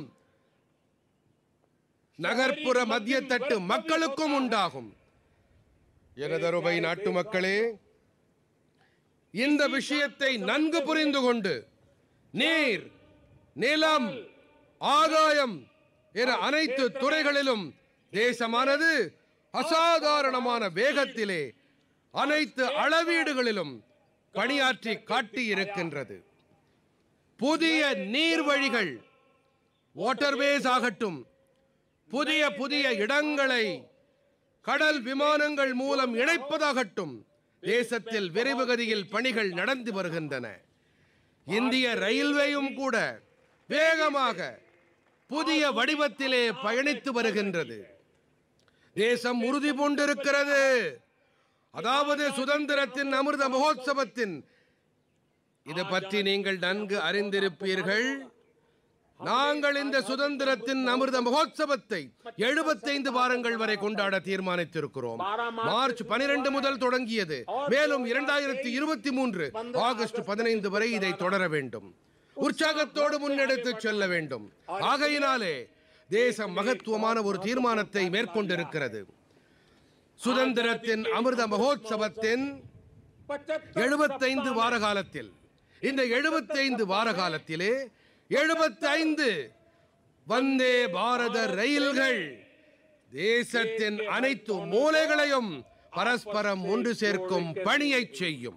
நகர்ப்புற மத்திய தட்டு மக்களுக்கும் உண்டாகும் எனதருமை நாட்டு மக்களே இந்த விஷயத்தை நன்கு புரிந்து கொண்டு நீர் நிலம் ஆகாயம் என அனைத்து துறைகளிலும் தேசமானது அசாதாரணமான வேகத்திலே அனைத்து அளவீடுகளிலும் பணியாற்றி காட்டியிருக்கின்றது புதிய நீர்வழிகள் வாட்டர்வேஸ் ஆகட்டும் புதிய புதிய இடங்களை கடல் விமானங்கள் மூலம் இணைப்பதாகட்டும் தேசத்தில் விரைவு கதியில் பணிகள் நடந்து வருகின்றன இந்திய ரயில்வேயும் கூட வேகமாக புதிய வடிவத்திலே பயணித்து வருகின்றது தேசம் உறுதி பூண்டிருக்கிறது அதாவது சுதந்திரத்தின் அமிர்த மகோத்சவத்தின் இது பற்றி நீங்கள் நன்கு அறிந்திருப்பீர்கள் நாங்கள் இந்த சுதந்திரத்தின் அமிர்த மகோத்சவத்தை 75 வாரங்கள் வரை கொண்டாட தீர்மானித்திருக்கிறோம் மார்ச் 12 முதல் தொடங்கியது மேலும் இரண்டாயிரத்தி இருபத்தி மூன்று ஆகஸ்ட் பதினைந்து வரை இதை தொடர வேண்டும் உற்சாகத்தோடு முன்னெடுத்து செல்ல வேண்டும் ஆகையினாலே தேசம் மகத்துவமான ஒரு தீர்மானத்தை மேற்கொண்டிருக்கிறது சுதந்திரத்தின் அமிர்த மகோத்சவத்தின் எழுபத்தைந்து வார காலத்தில் இந்த எழுபத்தைந்து வார காலத்திலே எழுபத்தைந்து வந்தே பாரத ரயில்கள் தேசத்தின் அனைத்து மூலைகளையும் பரஸ்பரம் ஒன்று சேர்க்கும் பணியை செய்யும்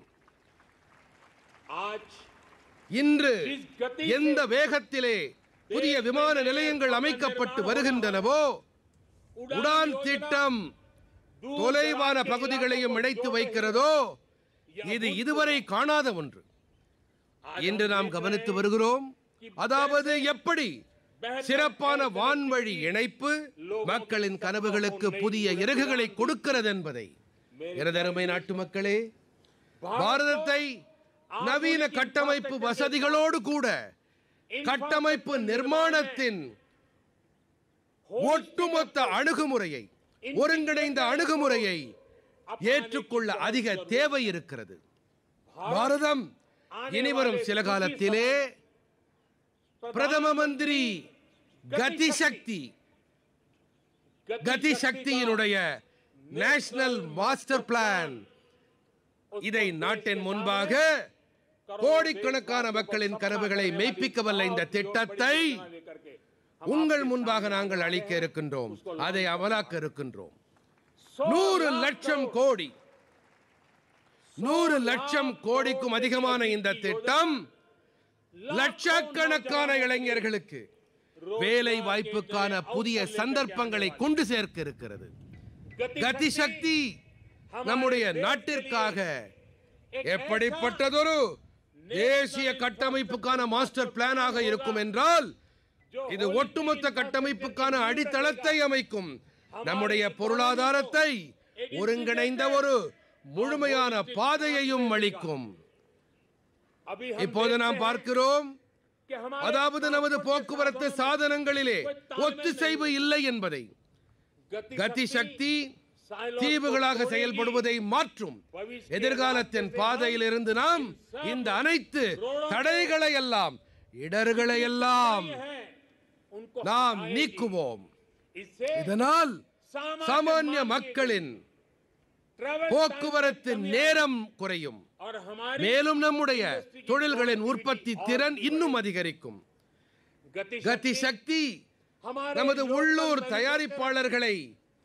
आज இன்று எந்த வேகத்திலே புதிய விமான நிலையங்கள் அமைக்கப்பட்டு வருகின்றனவோ உடான் திட்டம் தொலைவான பகுதிகளையும் இணைத்து வைக்கிறதோ இது இதுவரை காணாத ஒன்று இன்று நாம் கவனித்து வருகிறோம் அதாவது எப்படி சிறப்பான வான்வழி இணைப்பு மக்களின் கனவுகளுக்கு புதிய இறகுகளை கொடுக்கிறது என்பதை எனதருமை நாட்டு மக்களே பாரதத்தை நவீன கட்டமைப்பு வசதிகளோடு கூட கட்டமைப்பு நிர்மாணத்தின் ஒட்டுமொத்த அணுகுமுறையை ஒருங்கிணைந்த அணுகுமுறையை ஏற்றுக்கொள்ள அதிக தேவை இருக்கிறது பாரதம் இனிவரும் சில காலத்திலே பிரதம மந்திரி கதி சக்தி கதி சக்தியினுடைய நேஷனல் மாஸ்டர் பிளான் இதை நாட்டின் முன்பாக கோடிக்கணக்கான மக்களின் கனவுகளை மெய்ப்பிக்க வல்ல இந்த திட்டத்தை लेकर के உங்கள் முன்பாக நாங்கள் அளிக்க இருக்கின்றோம் அதை அமலாக்க இருக்கின்றோம் நூறு லட்சம் கோடி நூறு லட்சம் கோடிக்கும் அதிகமான இந்த திட்டம் லட்சக்கணக்கான இளைஞர்களுக்கு வேலை வாய்ப்புக்கான புதிய சந்தர்ப்பங்களை கொண்டு சேர்க்க இருக்கிறது கதி சக்தி நம்முடைய நாட்டிற்காக எப்படிப்பட்டதொரு தேசிய கட்டமைப்புக்கான மாஸ்டர் பிளானாக இருக்கும் என்றால் இது ஒட்டுமொத்த கட்டமைப்புக்கான அடித்தளத்தை அமைக்கும் நம்முடைய பொருளாதாரத்தை ஒருங்கிணைந்த ஒரு முழுமையான பாதையையும் அளிக்கும் अभी हम இப்போது நாம் பார்க்கிறோம் कि हमारे அதாவது நமது போக்குவரத்து சாதனங்களிலே ஒத்திசைவு இல்லை என்பதை கதி சக்தி தீவுகளாக செயல்படுவதை மாற்றும் எதிர்காலத்தின் பாதையில் இருந்து நாம் இந்த அனைத்து தடைகளை எல்லாம் இடர்களை எல்லாம் हैं उनको நாம் நீக்குவோம் इससे இதனால் சாமானிய மக்களின் ट्रैवल போக்குவரத்து நேரம் குறையும் और हमारी மேலும் நம்முடைய தொழில்களின் உற்பத்தி திறன் இன்னும் அதிகரிக்கும் गति கதி சக்தி हमारे நமது local உள்ளூர் manufacturer தயாரிப்பாளர்களை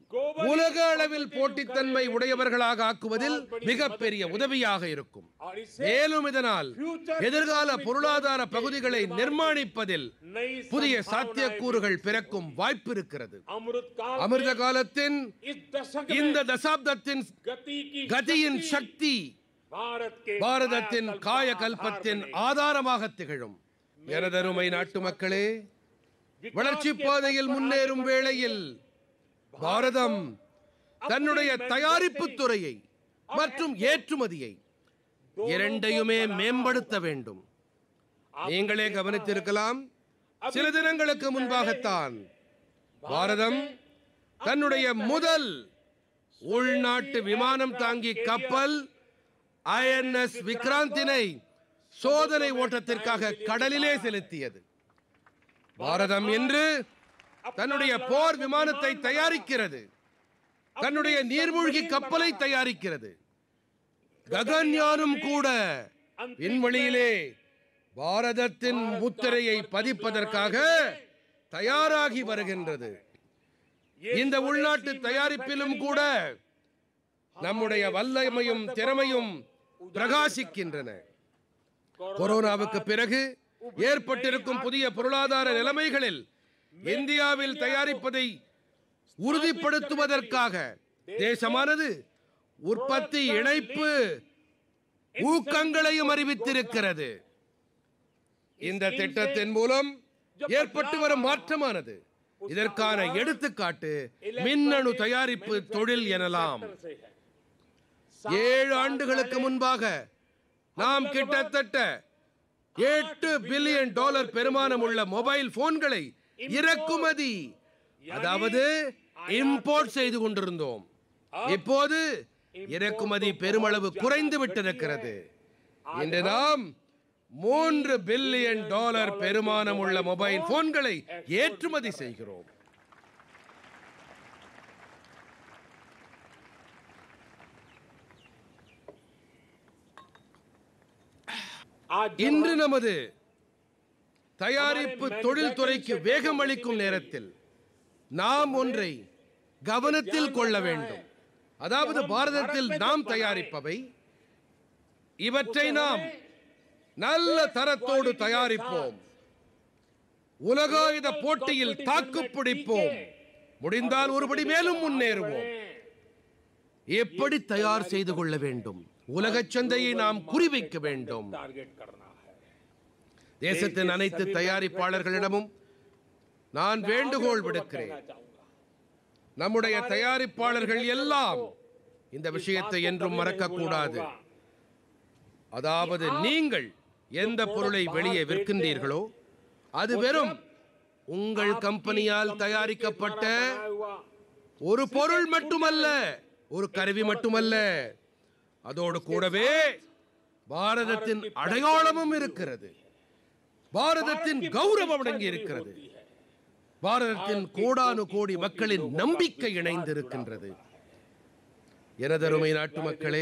global உலக அளவில் போட்டித்தன்மை உடையவர்களாக ஆக்குவதில் மிகப்பெரிய உதவியாக இருக்கும் और इससे மேலும் இதனால் எதிர்கால பொருளாதார பகுதிகளை நிர்மாணிப்பதில் नई புதிய संभावनाएं சாத்தியக்கூறுகள் பிறக்கும் வாய்ப்பு இருக்கிறது अमृत काल அமிர்த में காலத்தின் इस दशक இந்த में தசாப்தத்தின் गति की கதியின் शक्ति சக்தி भारत के பாரதத்தின் कायाकल्प का காயகல்பத்தின் आधार बने। ஆதாரமாக திகழும் எனதருமை நாட்டு மக்களே विकास வளர்ச்சி के பாதையில் पथ पर முன்னேறும் आगे வேளையில் பாரதம் தன்னுடைய தயாரிப்பு துறையை மற்றும் ஏற்றுமதியை दोनों இரண்டையுமே को बढ़ाना மேம்படுத்த வேண்டும் आप நீங்களே देखा கவனித்திருக்கலாம் है, சில अभी தினங்களுக்கு कुछ முன்பாகத்தான் पहले பாரதம் भारत ने தன்னுடைய अपने முதல் உள்நாட்டு விமானம் தாங்கி கப்பல் ஐஎன்எஸ் விக்ராந்தினை சோதனை ஓட்டத்திற்காக கடலிலே செலுத்தியது பாரதம் இன்று தன்னுடைய போர் விமானத்தை தயாரிக்கிறது தன்னுடைய நீர்மூழ்கி கப்பலை தயாரிக்கிறது ககன்யானும் கூட விண்வெளியிலே பாரதத்தின் முத்திரையை பதிப்பதற்காக தயாராகி வருகின்றது இந்த உள்நாட்டு தயாரிப்பிலும் கூட நம்முடைய வல்லமையும் திறமையும் பிரகாசிக்கின்றன கொரோனாவுக்கு பிறகு ஏற்பட்டிருக்கும் புதிய பொருளாதார நிலைமைகளில் இந்தியாவில் தயாரிப்பதை உறுதிப்படுத்துவதற்காக தேசமானது உற்பத்தி இணைப்பு ஊக்கங்களையும் அறிவித்திருக்கிறது இந்த திட்டத்தின் மூலம் ஏற்பட்டு வரும் மாற்றமானது இதற்கான எடுத்துக்காட்டு மின்னணு தயாரிப்பு தொழில் எனலாம் से है ஏழு ஆண்டுகளுக்கு முன்பாக நாம் கிட்டத்தட்ட எட்டு பில்லியன் டாலர் பெருமானம் உள்ள மொபைல் போன்களை இறக்குமதி அதாவது இம்போர்ட் செய்து கொண்டிருந்தோம் இப்போது இறக்குமதி பெருமளவு குறைந்து விட்டிருக்கிறது இன்று நாம் மூன்று பில்லியன் டாலர் பெருமானம் உள்ள மொபைல் போன்களை ஏற்றுமதி செய்கிறோம் आज जब இன்று நமது தயாரிப்பு தொழில்துறைக்கு வேகம் அளிக்கும் நேரத்தில் நாம் ஒன்றை கவனத்தில் கொள்ள வேண்டும் அதாவது பாரதத்தில் நாம் தயாரிப்பவை இவற்றை நாம் நல்ல தரத்தோடு தயாரிப்போம் உலகாயுத போட்டியில் தாக்குப்பிடிப்போம் முடிந்தால் ஒருபடி மேலும் முன்னேறுவோம் எப்படி தயார் செய்து கொள்ள வேண்டும் உலகச் சந்தையை நாம் குறிவைக்க வேண்டும் टारगेट करना है தேசத்தின் அனைத்து தயாரிப்பாளர்களிடமும் நான் வேண்டுகோள் விடுக்கிறேன் कहना चाहूंगा நம்முடைய தயாரிப்பாளர்கள் எல்லாம் இந்த விஷயத்தை என்றும் மறக்கக்கூடாது அதாவது நீங்கள் எந்த பொருளை வெளியே விற்கின்றீர்களோ அது வெறும் உங்கள் கம்பெனியால் தயாரிக்கப்பட்ட हुआ ஒரு பொருள் மட்டுமல்ல ஒரு கருவி மட்டுமல்ல அதோடு கூடவே பாரதத்தின் அடையாளமும் இருக்கிறது பாரதத்தின் கௌரவம் அடங்கி இருக்கிறது பாரதத்தின் கோடானு கோடி மக்களின் நம்பிக்கை இணைந்திருக்கின்றது எனதருமை நாட்டு மக்களே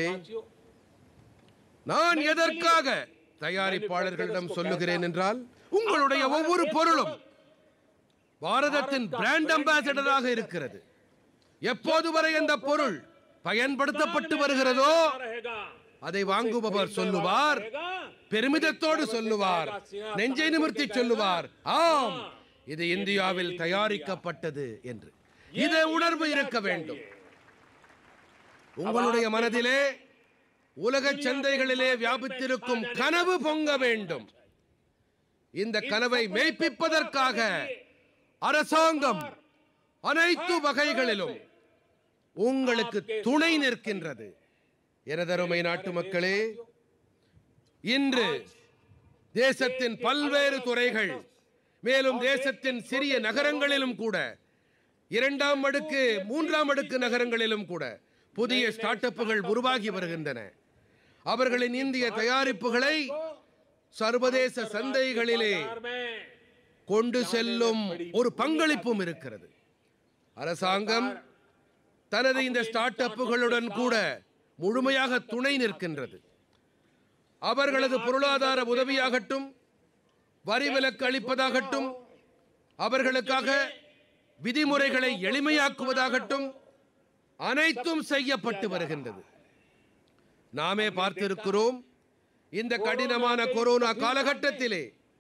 நான் எதற்காக தயாரிப்பாளர்களிடம் சொல்லுகிறேன் என்றால் உங்களுடைய ஒவ்வொரு பொருளும் பாரதத்தின் பிராண்ட் அம்பாசடராக இருக்கிறது எப்போது வரை அந்த பொருள் பயன்படுத்தப்பட்டு வருகிறதோ रहेगा அதை வாங்குபவர் சொல்லுவார் रहेगा பெருமிதத்தோடு சொல்லுவார் நெஞ்சை நிமிர்த்தி சொல்லுவார் ஆம் இது இந்தியாவில் தயாரிக்கப்பட்டது என்று இதை உணர்வு இருக்க வேண்டும் உங்களுடைய மனதிலே உலக சந்தைகளிலே வியாபித்திருக்கும் கனவு பொங்க வேண்டும் இந்த கனவை மெய்ப்பிப்பதற்காக அரசாங்கம் அனைத்து வகைகளிலும் உங்களுக்கு துணை நிற்கின்றது எனதருமை நாட்டு மக்களே இன்று தேசத்தின் பல்வேறு துறைகள் மேலும் தேசத்தின் சிறிய நகரங்களிலும் கூட இரண்டாம் அடுக்கு மூன்றாம் அடுக்கு நகரங்களிலும் கூட புதிய ஸ்டார்ட் அப்புகள் உருவாகி வருகின்றன அவர்களின் இந்திய தயாரிப்புகளை சர்வதேச சந்தைகளிலே बाजार में கொண்டு செல்லும் ஒரு பங்களிப்பும் இருக்கிறது அரசாங்கம் தனது இந்த ஸ்டார்ட் அப்புகளுடன் கூட முழுமையாக துணை நிற்கின்றது அவர்களது பொருளாதார உதவியாகட்டும் வரி விலக்கு அளிப்பதாகட்டும் அவர்களுக்காக விதிமுறைகளை எளிமையாக்குவதாகட்டும் அனைத்தும் செய்யப்பட்டு வருகின்றது நாமே பார்த்திருக்கிறோம் இந்த கடினமான கொரோனா காலகட்டத்திலே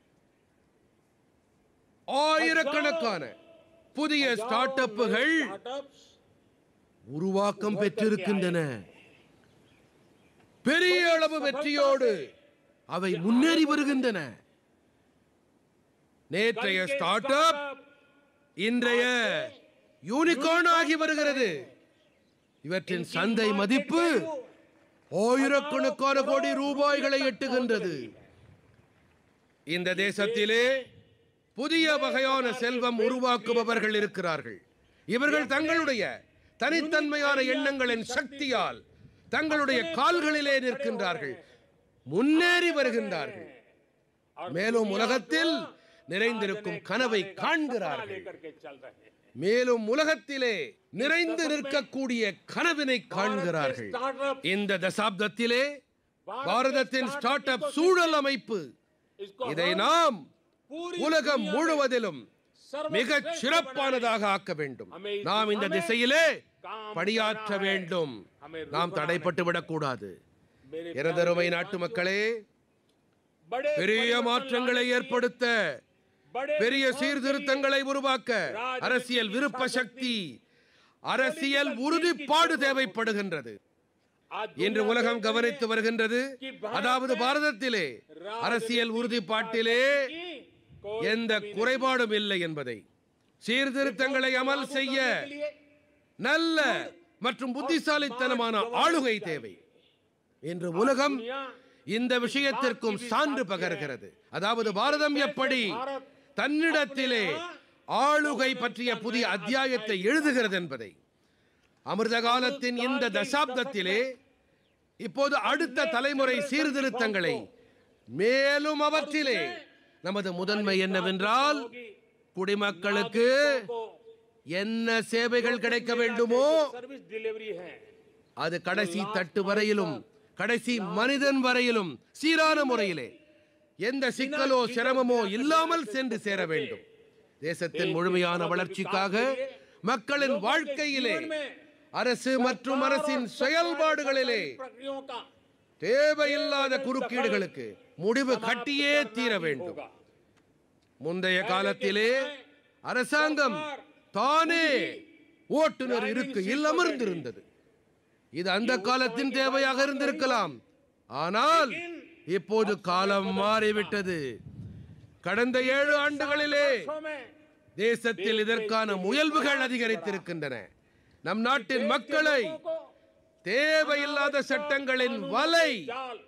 ஆயிரக்கணக்கான புதிய ஸ்டார்ட் அப்புகள் स्टार्टअप्स உருவாக்கம் பெற்றிருக்கின்றன பெரிய அளவு வெற்றியோடு அவை முன்னேறி வருகின்றன நேற்றைய ஸ்டார்ட் அப் இன்றைய யூனிகார்ன் ஆகி வருகிறது இவற்றின் சந்தை மதிப்பு ஆயிரக்கணக்கான கோடி ரூபாய்களை எட்டுகின்றது இந்த தேசத்திலே புதிய வகையான செல்வம் உருவாக்குபவர்கள் இருக்கிறார்கள் இவர்கள் தங்களுடைய தனித்தன்மையான எண்ணங்களின் சக்தியால் தங்களுடைய கால்களிலே நிற்கின்றார்கள் முன்னேறி வருகின்றார்கள் மேலும் உலகத்தில் நிறைந்திருக்கும் கனவை காண்கிறார்கள் लेकर के चल रहे हैं மேலும் உலகத்திலே நிறைந்து நிற்கக்கூடிய கனவினை காண்கிறார்கள் இந்த தசாப்தத்திலே பாரதத்தின் ஸ்டார்ட் அப் சூழல் அமைப்பு इसको இதை हम நாம் पूरी உலகம் दुनिया में முழுவதிலும் सर्वश्रेष्ठ மிகச் சிறப்பானதாக ஆக்க வேண்டும் நாம் இந்த திசையிலே படியாற்ற வேண்டும் நாம் தடைப்பட்டு விடக்கூடாது मेरे எனதருமை நாட்டு மக்களே बड़े பெரிய மாற்றங்களை ஏற்படுத்த बड़े பெரிய சீர்திருத்தங்களை உருவாக்க அரசியல் விருப்ப சக்தி அரசியல் உறுதிப்பாடு தேவைப்படுகின்றது आज இன்று உலகம் கவனித்து வருகின்றது அதாவது பாரதத்திலே அரசியல் உறுதிப்பாட்டிலே की कोई எந்த குறைபாடும் இல்லை என்பதை சீர்திருத்தங்களை அமல் செய்ய நல்ல மற்றும் புத்திசாலித்தனமான ஆளுகை தேவை இன்று உலகம் दुनिया இந்த விஷயத்திற்கும் சான்று பகர்கிறது அதாவது பாரதம் எப்படி தன்னிடத்திலே ஆளுகை பற்றிய புதிய அத்தியாயத்தை எழுதுகிறது என்பதை அமிர்த காலத்தின் இந்த தசாப்தத்திலே இப்போது அடுத்த தலைமுறை சீர்திருத்தங்களை மேலும் அவற்றிலே நமது முதன்மை என்னவென்றால் குடிமக்களுக்கு को என்ன சேவைகள் கிடைக்க வேண்டுமோ सर्विस डिलीवरी है அது கடைசி தட்டு வரையிலும் கடைசி மனிதன் வரையிலும் சீரான முறையிலே எந்த சிக்கலோ சிரமமோ இல்லாமல் சென்று சேர வேண்டும் தேசத்தின் முழுமையான வளர்ச்சிக்காக மக்களின் வாழ்க்கையிலே அரசு மற்றும் அரசின் செயல்பாடுகளிலே प्रक्रियाओं का தேவையில்லாத குறுக்கீடுகளுக்கு முடிவு கட்டியே தீர வேண்டும் होगा முந்தைய காலத்திலே அரசாங்கம் தானே ஓட்டுநர் இருக்கையில் அமர்ந்திருந்தது இது அந்த காலத்தின் தேவையாக இருந்திருக்கலாம் ஆனால் இப்போது காலம் மாறிவிட்டது கடந்த ஏழு ஆண்டுகளிலே वर्षों में தேசத்தில் இதற்கான முயல்வுகள் அதிகரித்திருக்கின்றன நம் நாட்டின் மக்களை தேவையில்லாத சட்டங்களின் வலை जाल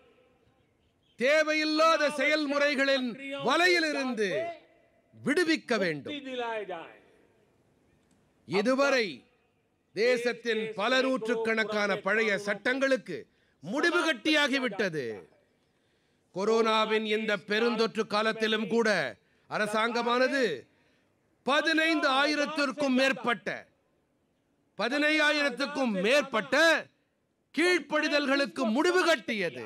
தேவையில்லாத செயல்முறைகளின் வலையிலிருந்து விடுவிக்க வேண்டும் मुक्ति दिलाए जाए இதுவரை தேசத்தின் பல நூற்றுக்கணக்கான பழைய சட்டங்களுக்கு முடிவு கட்டியாகிவிட்டது கொரோனாவின் இந்த பெருந்தொற்று காலத்திலும் கூட அரசாங்கமானது பதினைந்து ஆயிரத்திற்கும் மேற்பட்ட பதினையாயிரத்துக்கும் மேற்பட்ட கீழ்ப்படிதல்களுக்கு முடிவு கட்டியது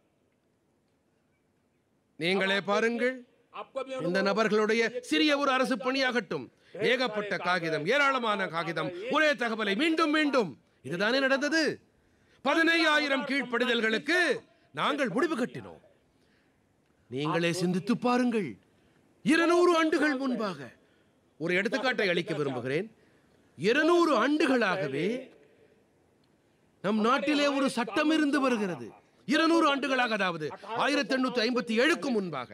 நீங்களே பாருங்கள் आपको भी இந்த நபர்களுடைய சிறிய ஒரு அரசு பணியாகட்டும் ஏகப்பட்ட காகிதம் ஏராளமான காகிதம் ஒரே தகவலை மீண்டும் மீண்டும் இதுதானே நடந்தது பதினையாயிரம் கீழ்ப்படிதல்களுக்கு நாங்கள் முடிவு கட்டினோம் நீங்களே சிந்தித்து பாருங்கள் இருநூறு ஆண்டுகள் முன்பாக ஒரு எடுத்துக்காட்டை அளிக்க விரும்புகிறேன் இருநூறு ஆண்டுகளாகவே நம் நாட்டிலே ஒரு சட்டம் இருந்து வருகிறது இருநூறு ஆண்டுகளாக அதாவது ஆயிரத்தி எண்ணூத்தி ஐம்பத்தி ஏழுக்கு முன்பாக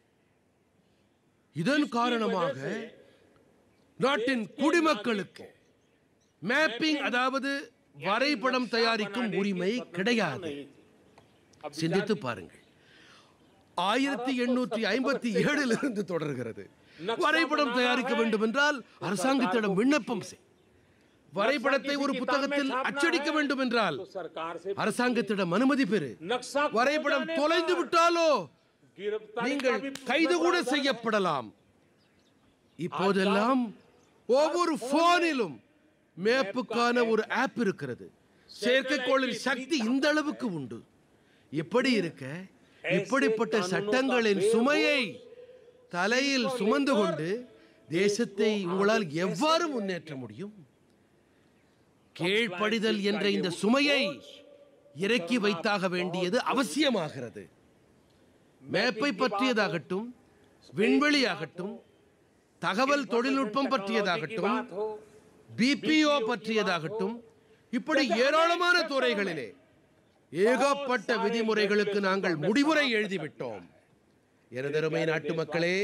இதன் காரணமாக நாட்டின் குடிமக்களுக்கு மேப்பிங் அதாவது வரைபடம் தயாரிக்கும் உரிமை கிடையாது சிந்தித்து பாருங்கள் ஆயிரத்தி எண்ணூற்றி ஐம்பத்தி ஏழில் இருந்து தொடர்கிறது வரைபடம் தயாரிக்க வேண்டும் என்றால் அரசாங்கத்திடம் விண்ணப்பம் செய் வரைபடத்தை ஒரு புத்தகத்தில் அச்சடிக்க வேண்டும் என்றால் तो सरकार से அரசாங்கத்திடம் அனுமதி பெறு नक्शा खो வரைபடம் जाने தொலைந்து விட்டாலோ पर गिरफ्तारी நீங்கள் का भी கைது கூட செய்யப்படலாம் இப்போதெல்லாம் ஒவ்வொரு போனிலும் மேப்புக்கான ஒரு ஆப் இருக்கிறது செயற்கைக்கோளின் சக்தி இந்த அளவுக்கு உண்டு எப்படி இருக்க இப்படிப்பட்ட சட்டங்களின் சுமையை தலையில் சுமந்து கொண்டு தேசத்தை உங்களால் எவ்வாறு முன்னேற்ற முடியும் கீழ்ப்படிதல் என்ற இந்த சுமையை இறக்கி வைத்தாக வேண்டியது அவசியமாகிறது மேப்பை பற்றியதாகட்டும் விண்வெளியாகட்டும் தகவல் தொழில்நுட்பம் பற்றியதாகட்டும் बात हो பிபிஓ பற்றியதாகட்டும் இப்படி ஏராளமான துறைகளிலே ஏகப்பட்ட விதிமுறைகளுக்கு நாங்கள் முடிவுரை எழுதிவிட்டோம் எனதருமை நாட்டு மக்களே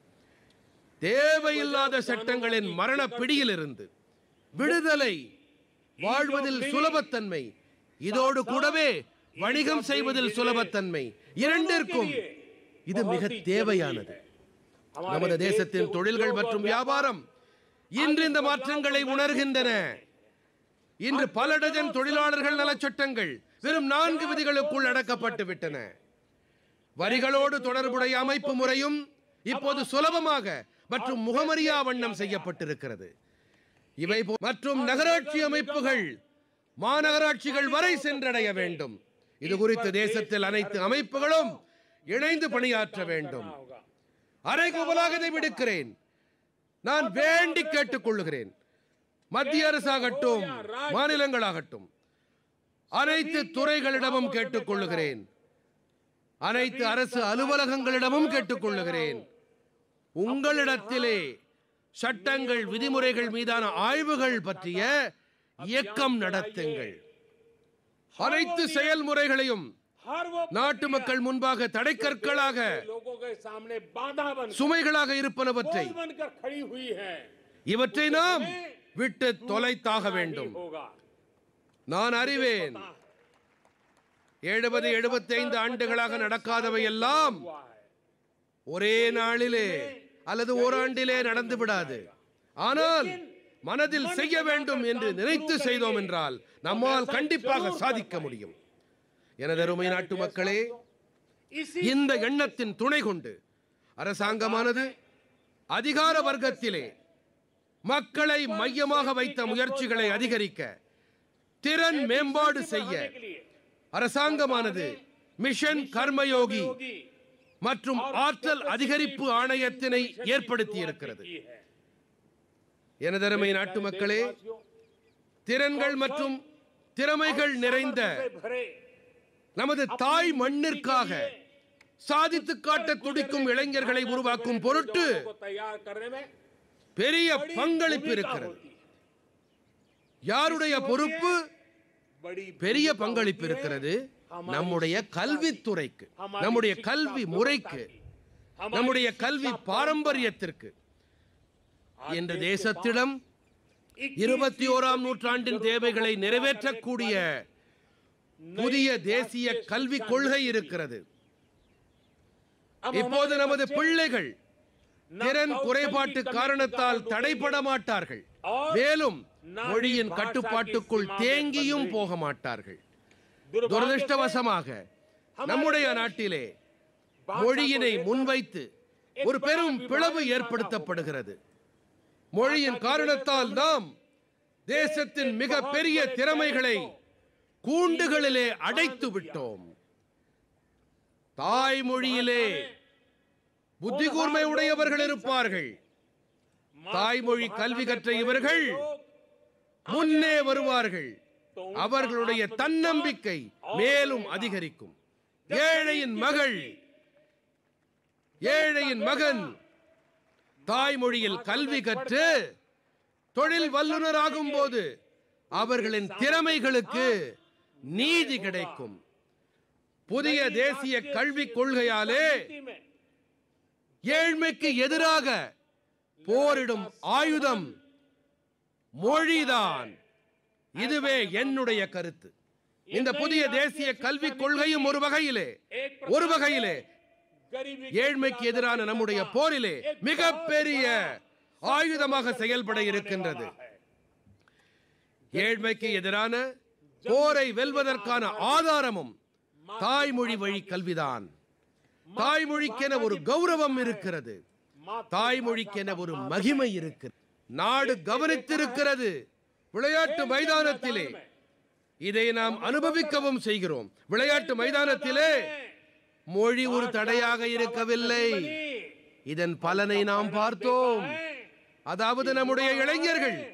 தேவையில்லாத சட்டங்களின் மரண பிடியிலிருந்து விடுதலை வாழ்வதில் சுலபத்தன்மை இதோடு கூடவே வணிகம் செய்வதில் சுலபத்தன்மை இரண்டிற்கும் இது மிக தேவையானது நமது தேசத்தின் தொழில்கள் மற்றும் வியாபாரம் இன்று இந்த மாற்றங்களை உணர்கின்றன இன்று பல டஜன் தொழிலாளர்கள் நலச் சட்டங்கள் வெறும் நான்கு விதிகளுக்குள் அடக்கப்பட்டு விட்டன வரிகளோடு தொடர்புடைய அமைப்பு முறையும் இப்போது சுலபமாக மற்றும் முகமறியா வண்ணம் செய்யப்பட்டிருக்கிறது இவை போ- மற்றும் நகராட்சி அமைப்புகள் மாநகராட்சிகள் வரை சென்றடைய வேண்டும் இது குறித்து தேசத்தில் அனைத்து அமைப்புகளும் இணைந்து பணியாற்ற வேண்டும் होगा அரைகுவலாக இதை விடுக்கிறேன் நான் வேண்டி கேட்டுக்கொள்ளுகிறேன் மத்திய அரசாகட்டும் மாநிலங்களாகட்டும் அனைத்து துறைகளிடமும் கேட்டுக்கொள்ளுகிறேன் அனைத்து அரசு அலுவலகங்களிடமும் கேட்டுக்கொள்ளுகிறேன் உங்களிடத்திலே சட்டங்கள் விதிமுறைகள் மீதான ஆய்வுகள் பற்றிய இயக்கம் நடத்துங்கள் அனைத்து செயல்முறைகளையும் हर वो நாட்டு மக்கள் முன்பாக தடைக்கற்களாக लोगों के सामने बाधा बन சுமைகளாக இருப்பனவற்றை बोझ बनकर खड़ी हुई है இவற்றை நாம் விட்டு தொலைத்தாக नहीं வேண்டும் होगा நான் அறிவேன் எழுபது எழுபத்தைந்து ஆண்டுகளாக நடக்காதவை எல்லாம் हुआ है ஒரே நாளிலே அல்லது ஓராண்டிலே நடந்து விடாது ஆனால் மனதில் செய்ய வேண்டும் என்று நினைத்து செய்தோம் என்றால் நம்மால் கண்டிப்பாக சாதிக்க முடியும் எனது அருமை நாட்டு மக்களே इसी இந்த எண்ணத்தின் துணை கொண்டு அரசாங்கமானது அதிகார வர்க்கத்திலே மக்களை மையமாக வைத்த முயற்சிகளை அதிகரிக்க திறன் மேம்பாடு செய்ய के लिए அரசாங்கமானது மிஷன் கர்மயோகி होगी மற்றும் ஆற்றல் அதிகரிப்பு ஆணையத்தினை ஏற்படுத்தி இருக்கிறது की है எனதருமை நாட்டு மக்களே திறன்கள் மற்றும் திறமைகள் நிறைந்த से भरे நமது தாய் மண்ணிற்காக சாதித்து காட்ட துடிக்கும் இளைஞர்களை உருவாக்கும் பொருட்டு लोगों को तैयार करने में பெரிய बड़ी பங்களிப்பு भूमिका இருக்கிறது होती है। யாருடைய பொறுப்பு बड़ी பெரிய भूमिका பங்களிப்பு होती है இருக்கிறது हमारी நம்முடைய शिक्षा கல்வித்துறைக்கு हमारी நம்முடைய शिक्षा கல்வி व्यवस्था முறைக்கு की, हमारी நம்முடைய शिक्षा கல்வி परंपरा। பாரம்பரியத்திற்கு आज என்ற देश के தேசத்திடம் पास इक्कीस இருபத்தி ஓராம் फीसदी நூற்றாண்டின் जरूरतों को தேவைகளை पूरा நிறைவேற்றக்கூடிய करने वाली புதிய नई தேசிய राष्ट्रीय கல்விக் शिक्षा கொள்கை नीति। இருக்கிறது अब இப்போது हमारे நமது बच्चे பிள்ளைகள் न திறன் कौशल குறைபாட்டு की कमी के காரணத்தால் कारण தடைபட डूबेंगे, மாட்டார்கள் और மேலும் ना ही மொழியின் भाषा की கட்டுப்பாட்டுக்குள் सीमा में தேங்கியும் बंधेंगे। போக மாட்டார்கள் दुर्भाग्य से துரதிருஷ்டவசமாக நம்முடைய நாட்டிலே மொழியினை முன்வைத்து ஒரு பெரும் பிளவு ஏற்படுத்தப்படுகிறது மொழியின் காரணத்தால் நாம் தேசத்தின் மிக பெரிய திறமைகளை கூண்டுகளிலே அடைத்து விட்டோம் தாய்மொழியிலே புத்தி கூர்மை உடையவர்கள் இருப்பார்கள் தாய்மொழி கல்வி கற்ற இவர்கள் முன்னே வருவார்கள் அவர்களுடைய தன்னம்பிக்கை மேலும் அதிகரிக்கும் ஏழையின் மகள் ஏழையின் மகன் தாய்மொழியில் கல்வி கற்று தொழில் வல்லுநராகும் போது அவர்களின் திறமைகளுக்கு நீதி கிடைக்கும் புதிய தேசிய கல்விக் கொள்கையாலே में ஏழ்மைக்கு எதிராக போரிடும் ஆயுதம் மொழிதான் இதுவே என்னுடைய கருத்து இந்த புதிய தேசிய கல்விக் கொள்கையும் ஒரு வகையிலே ஒரு வகையிலே गरीबी ஏழ்மைக்கு எதிரான நம்முடைய போரிலே மிகப்பெரிய ஆயுதமாக செயல்பட இருக்கின்றது ஏழ்மைக்கு எதிரான போரை வெல்வதற்கான ஆதாரமும் தாய்மொழி வழி கல்விதான் தாய்மொழிக்கென ஒரு கௌரவம் இருக்கிறது தாய்மொழிக்கென ஒரு மகிமை இருக்கிறது நாடு கவனித்திருக்கிறது விளையாட்டு மைதானத்திலே இதை நாம் அனுபவிக்கவும் செய்கிறோம் விளையாட்டு மைதானத்திலே மொழி ஒரு தடையாக இருக்கவில்லை இதன் பலனை நாம் பார்த்தோம் அதாவது நம்முடைய இளைஞர்கள்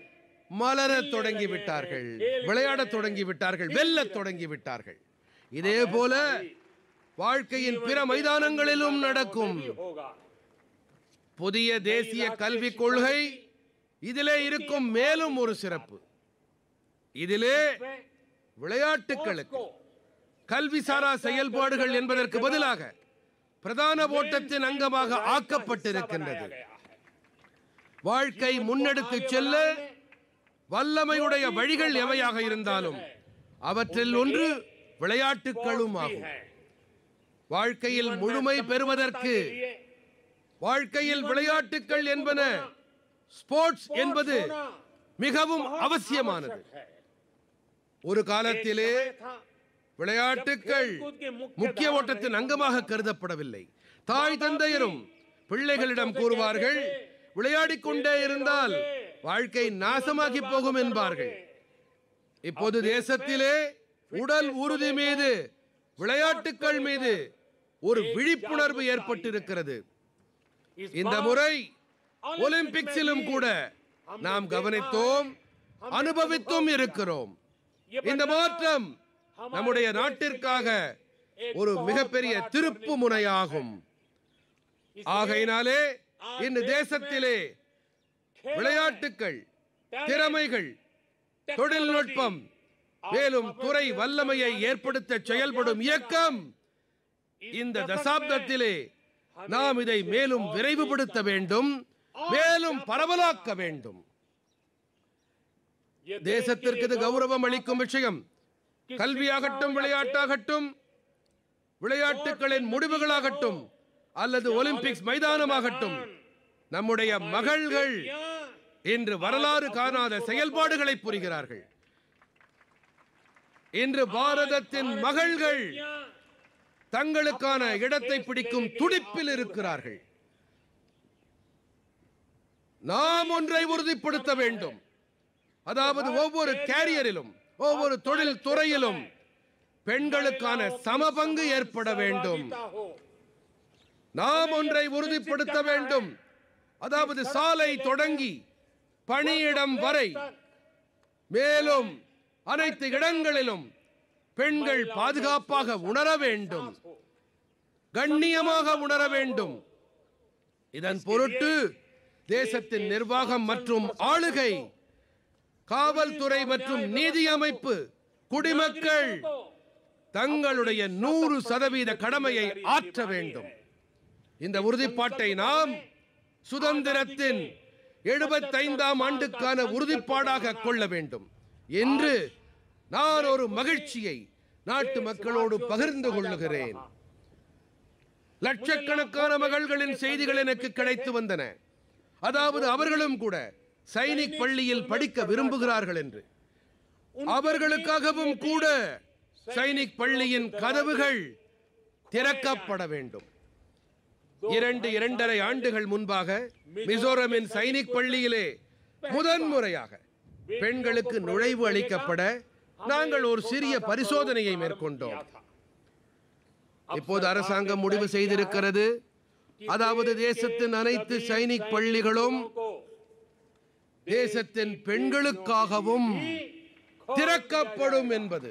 மலரத் தொடங்கி விட்டார்கள் விளையாடத் தொடங்கி விட்டார்கள் வெல்லத் தொடங்கி விட்டார்கள் இதே போல வாழ்க்கையின் பிற மைதானங்களிலும் நடக்கும் होगा புதிய தேசிய கல்விக் கொள்கை இதிலே இருக்கும் மேலும் ஒரு சிறப்பு இதிலே விளையாட்டுகளுக்கு கல்விசாரா செயல்பாடுகள் என்பதற்கு பதிலாக பிரதான ஓட்டத்தின் அங்கமாக ஆக்கப்பட்டிருக்கின்றது வாழ்க்கை முன்னெடுத்து செல்ல வல்லமையுடைய வழிகள் எவையாக இருந்தாலும் அவற்றில் ஒன்று விளையாட்டுகளும் ஆகும் வாழ்க்கையில் முழுமை பெறுவதற்கு வாழ்க்கையில் விளையாட்டுகள் என்பன ஸ்போர்ட்ஸ் என்பது மிகவும் அவசியமானது ஒரு காலத்திலே விளையாட்டுகள் முக்கிய ஓட்டத்தின் அங்கமாக கருதப்படவில்லை தாய் தந்தையரும் பிள்ளைகளிடம் கூறுவார்கள் விளையாடிக் கொண்டே இருந்தால் வாழ்க்கை நாசமாகி போகும் என்பார்கள் இப்போது தேசத்திலே உடல் உறுதி மீது விளையாட்டுகள் மீது ஒரு விழிப்புணர்வு ஏற்பட்டிருக்கிறது இந்த முறை ஒலிம்பிக்ஸிலும் கூட நாம் கவனித்தோம் அனுபவித்தும் இருக்கிறோம் இந்த மாற்றம் நம்முடைய நாட்டிற்காக ஒரு மிகப்பெரிய திருப்பு முனையாகும் ஆகையினாலே இந்த தேசத்திலே விளையாட்டுகள் திறமைகள் தொழில்நுட்பம் மேலும் துறை வல்லமையை ஏற்படுத்த செயல்படும் இயக்கம் இந்த தசாப்தத்திலே நாம் இதை மேலும் விரைவுபடுத்த வேண்டும் மேலும் பரவலாக்க வேண்டும் தேசத்திற்கு இது கௌரவம் அளிக்கும் விஷயம் கல்வியாகட்டும் விளையாட்டாகட்டும் விளையாட்டுகளின் முடிவுகளாகட்டும் அல்லது ஒலிம்பிக்ஸ் மைதானமாகட்டும் நம்முடைய மகள்கள் இன்று வரலாறு காணாத செயல்பாடுகளை புரிகிறார்கள் இன்று பாரதத்தின் மகள்கள் தங்களுக்கான இடத்தை பிடிக்கும் துடிப்பில் இருக்கிறார்கள் நாம் ஒன்றை உறுதிப்படுத்த வேண்டும் அதாவது ஒவ்வொரு கேரியரிலும் ஒவ்வொரு தொழில் துறையிலும் பெண்களுக்கான சமபங்கு ஏற்பட வேண்டும் நாம் ஒன்றை உறுதிப்படுத்த வேண்டும் அதாவது சாலை தொடங்கி பணியிடம் வரை மேலும் அனைத்து இடங்களிலும் பெண்கள் பாதுகாப்பாக உணர வேண்டும் கண்ணியமாக உணர வேண்டும் இதன் பொருட்டு தேசத்தின் நிர்வாகம் மற்றும் ஆளுகை காவல்துறை மற்றும் நீதி அமைப்பு குடிமக்கள் தங்களுடைய நூறு சதவீத கடமையை ஆற்ற வேண்டும் இந்த உறுதிப்பாட்டை நாம் சுதந்திரத்தின் எழுபத்தைந்தாம் ஆண்டுக்கான உறுதிப்பாடாக கொள்ள வேண்டும் என்று நான் ஒரு மகிழ்ச்சியை நாட்டு மக்களோடு பகிர்ந்து கொள்ளுகிறேன் லட்சக்கணக்கான மகள்களின் செய்திகள் எனக்கு கிடைத்து வந்தன அதாவது அவர்களும் கூட சைனிக் பள்ளியில் படிக்க விரும்புகிறார்கள் என்று அவர்களுக்காகவும் கூட சைனிக் பள்ளியின் கதவுகள் திறக்கப்பட வேண்டும் இரண்டு இரண்டரை ஆண்டுகள் முன்பாக மிசோரமின் சைனிக் பள்ளியிலே முதன்முறையாக பெண்களுக்கு நுழைவு அளிக்கப்பட நாங்கள் ஒரு சிறிய பரிசோதனையை மேற்கொண்டோம் இப்போது அரசாங்கம் முடிவு செய்திருக்கிறது அதாவது தேசத்தின் அனைத்து சைனிக் பள்ளிகளும் தேசத்தின் பெண்களுக்காகவும் திறக்கப்படும் என்பது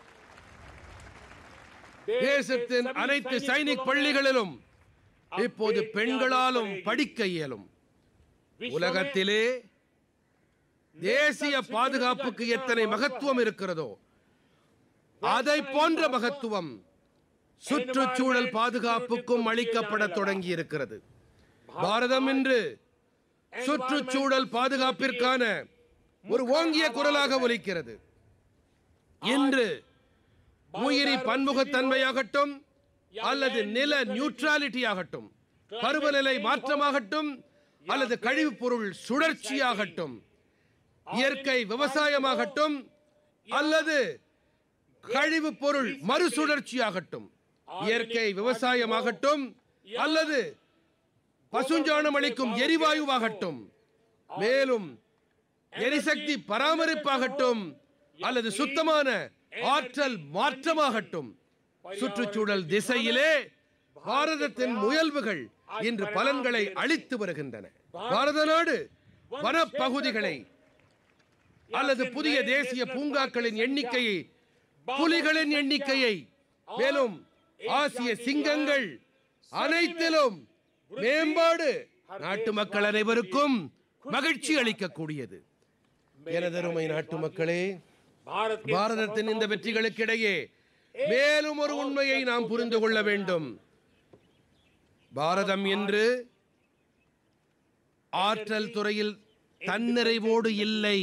தேசத்தின் அனைத்து சைனிக் பள்ளிகளிலும் இப்போது பெண்களாலும் படிக்க இயலும் உலகத்திலே தேசிய பாதுகாப்புக்கு எத்தனை மகத்துவம் இருக்கிறதோ அதை போன்ற மகத்துவம் சுற்றுச்சூழல் பாதுகாப்புக்கும் அளிக்கப்பட தொடங்கி இருக்கிறது பாரதம் இன்று சுற்றுச்சூழல் பாதுகாப்பிற்கான ஒரு ஓங்கிய குரலாக ஒலிக்கிறது இன்று உயிரி பன்முகத்தன்மையாகட்டும் அல்லது நில நியூட்ராலிட்டி ஆகட்டும் பருவநிலை மாற்றமாகட்டும் அல்லது கழிவுப் பொருள் சுழற்சியாகட்டும் இயற்கை விவசாயமாகட்டும் அல்லது கழிவுப் பொருள் மறுசுழற்சியாகட்டும் இயற்கை விவசாயமாகட்டும் அல்லது பசுஞ்சாணம் அளிக்கும் எரிவாயுவாகட்டும் மேலும் எரிசக்தி பராமரிப்பாகட்டும் அல்லது சுத்தமான ஆற்றல் மாற்றமாகட்டும் சுற்றுச்சூழல் திசையிலே பாரதத்தின் முயல்வுகள் இன்று பலன்களை அளித்து வருகின்றன பாரத நாடு வனப்பகுதிகளை அல்லது புதிய தேசிய பூங்காக்களின் எண்ணிக்கையை புலிகளின் எண்ணிக்கையை மேலும் ஆசிய சிங்கங்கள் அனைத்திலும் மேம்பாடு நாட்டு மக்கள் அனைவருக்கும் மகிழ்ச்சி அளிக்கக்கூடியது எனதருமை நாட்டு மக்களே भारत के பாரதத்தின் இந்த வெற்றிகளுக்கு இடையே மேலும் ஒரு உண்மையை நாம் புரிந்து கொள்ள வேண்டும் பாரதம் என்று ஆற்றல் துறையில் தன்னிறைவோடு இல்லை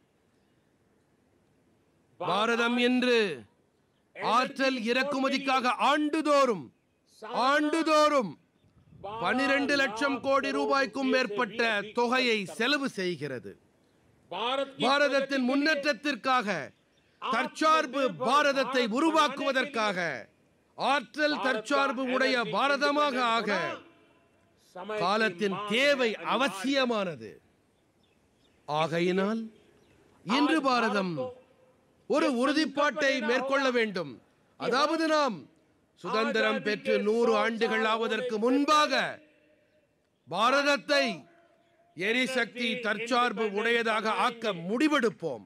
பாரதம் என்று ஆற்றல் இறக்குமதிக்காக ஆண்டுதோறும் ஆண்டுதோறும் பனிரெண்டு லட்சம் கோடி ரூபாய்க்கும் மேற்பட்ட தொகையை செலவு செய்கிறது भारत की பாரதத்தின் முன்னேற்றத்திற்காக தற்சார்பு பாரதத்தை உருவாக்குவதற்காக ஆற்றல் தற்சார்பு உடைய பாரதமாக ஆக समय காலத்தின் தேவை அவசியமானது ஆகையினால் இன்று பாரதம் ஒரு உறுதிப்பாட்டை மேற்கொள்ள வேண்டும் அதாவது நாம் சுதந்திரம் பெற்று நூறு ஆண்டுகள் ஆவதற்கு முன்பாக பாரதத்தை எரிசக்தி தற்சார்பு உடையதாக ஆக்க முடிவெடுப்போம்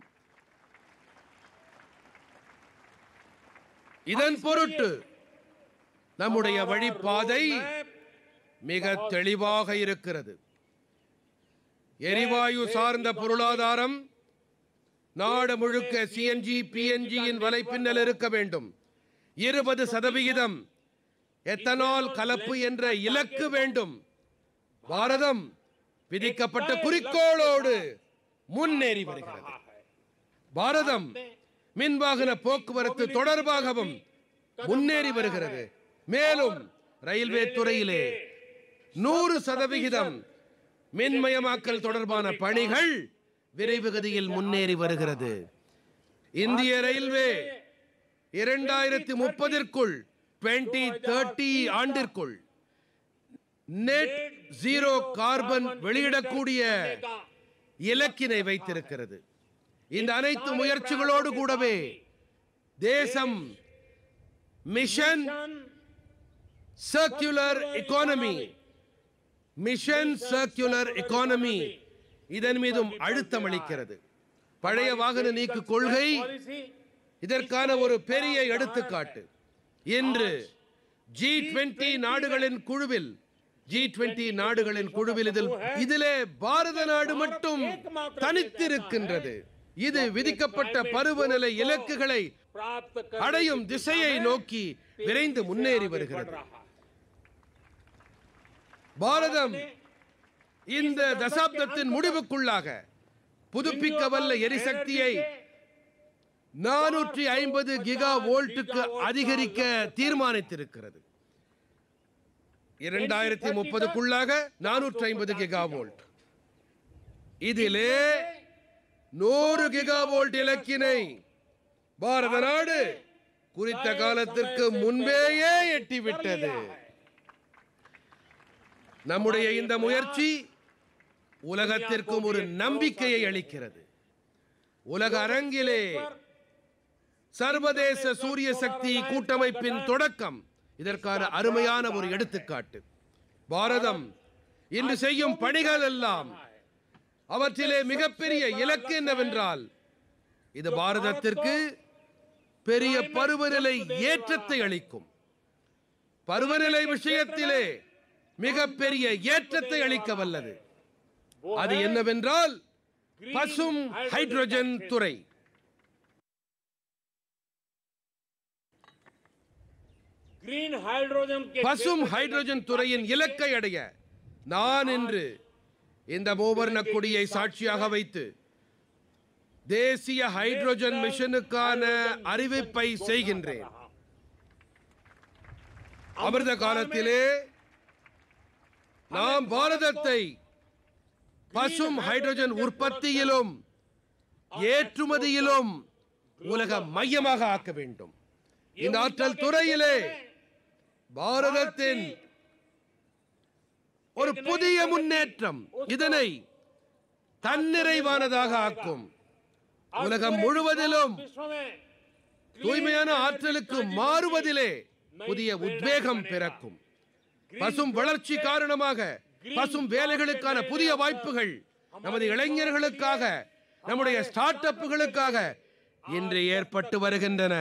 இதன் பொருட்டு நம்முடைய வழிப்பாதை மிக தெளிவாக இருக்கிறது எரிவாயு சார்ந்த பொருளாதாரம் நாடு முழுக்க சிஎன்ஜி பிஎன்ஜியின் வலைப்பின்னல் இருக்க வேண்டும் இருபது சதவிகிதம் எத்தனால் கலப்பு என்ற இலக்கு வேண்டும் பாரதம் விதிக்கப்பட்ட குறிக்கோளோடு முன்னேறி வருகிறது பாரதம் மின்வாகன போக்குவரத்து தொடர்பாகவும் முன்னேறி வருகிறது மேலும் ரயில்வே துறையிலே நூறு சதவிகிதம் மின்மயமாக்கல் தொடர்பான பணிகள் விரைவு கதியில் முன்னேறி வருகிறது இந்திய ரயில்வே இரண்டாயிரத்தி முப்பதிற்குள் டுவெண்ட்டி தேர்ட்டி ஆண்டிற்குள் நெட் ஜீரோ கார்பன் வெளியிடக்கூடிய இலக்கினை வைத்திருக்கிறது இந்த அனைத்து முயற்சிகளோடு கூடவே தேசம் mission circular economy mission circular economy இதன் மீதும் அழுத்தம் அளிக்கிறது பழைய வாகன நீக்கு கொள்கை पॉलिसी இதற்கான ஒரு பெரிய எடுத்துக்காட்டு இன்று ஜி டுவெண்டி நாடுகளின் குழுவில் ஜி டுவெண்டி நாடுகளின் குழுவில் இதில் இதிலே பாரத நாடு மட்டும் தனித்திருக்கின்றது இது விதிக்கப்பட்ட பருவநிலை இலக்குகளை प्राप्त कर அடையும் திசையை நோக்கி விரைந்து முன்னேறி வருகிறது பாரதம் இந்த தசாப்தத்தின் முடிவுக்குள்ளாக புதுப்பிக்க வல்ல எரிசக்தியை நானூற்றி ஐம்பது கிகா வோல்ட்டுக்கு அதிகரிக்க தீர்மானித்திருக்கிறது இரண்டாயிரத்தி முப்பதுக்குள்ளாக நானூற்றி ஐம்பது கிகா வோல்ட் இதிலே நூறு கிகா வோல்ட் இலக்கினை பாரத நாடு குறித்த காலத்திற்கு முன்பேயே எட்டிவிட்டது நம்முடைய இந்த முயற்சி உலகத்திற்கும் ஒரு நம்பிக்கையை அளிக்கிறது உலக அரங்கிலே சர்வதேச சூரிய சக்தி கூட்டமைப்பின் தொடக்கம் இதற்கான அருமையான ஒரு எடுத்துக்காட்டு பாரதம் இன்று செய்யும் பணிகள் எல்லாம் அவற்றிலே மிகப்பெரிய இலக்கு என்னவென்றால் இது பாரதத்திற்கு பெரிய பருவநிலை ஏற்றத்தை அளிக்கும் பருவநிலை விஷயத்திலே மிகப்பெரிய ஏற்றத்தை அளிக்க வல்லது அது என்னவென்றால் பசும் ஹைட்ரஜன் துறை ग्रीन हाइड्रोजन के பசும் ஹைட்ரஜன் துறையின் இலக்கை அடைய நான் இன்று இந்த மூவர்ண கொடியை சாட்சியாக வைத்து தேசிய ஹைட்ரஜன் மிஷனுக்கான அறிவிப்பை செய்கின்றேன் அமிர்த காலத்திலே நாம் பாரதத்தை பசும் ஹைட்ரஜன் உற்பத்தியிலும் ஏற்றுமதியிலும் உலக மையமாக ஆக்க வேண்டும் இந்த ஆற்றல் துறையிலே பாரதத்தின் ஒரு புதிய முன்னேற்றம் இதனை தன்னிறைவானதாக ஆக்கும் உலகம் முழுவதிலும் विश्व में தூய்மையான ஆற்றலுக்கு மாறுவதிலே புதிய உத்வேகம் பிறக்கும் பசும் வளர்ச்சி காரணமாக பசும் வேலைகளுக்கான புதிய வாய்ப்புகள் நமது இளைஞர்களுக்காக நம்முடைய ஸ்டார்ட் அப்புகளுக்காக இன்று ஏற்பட்டு வருகின்றன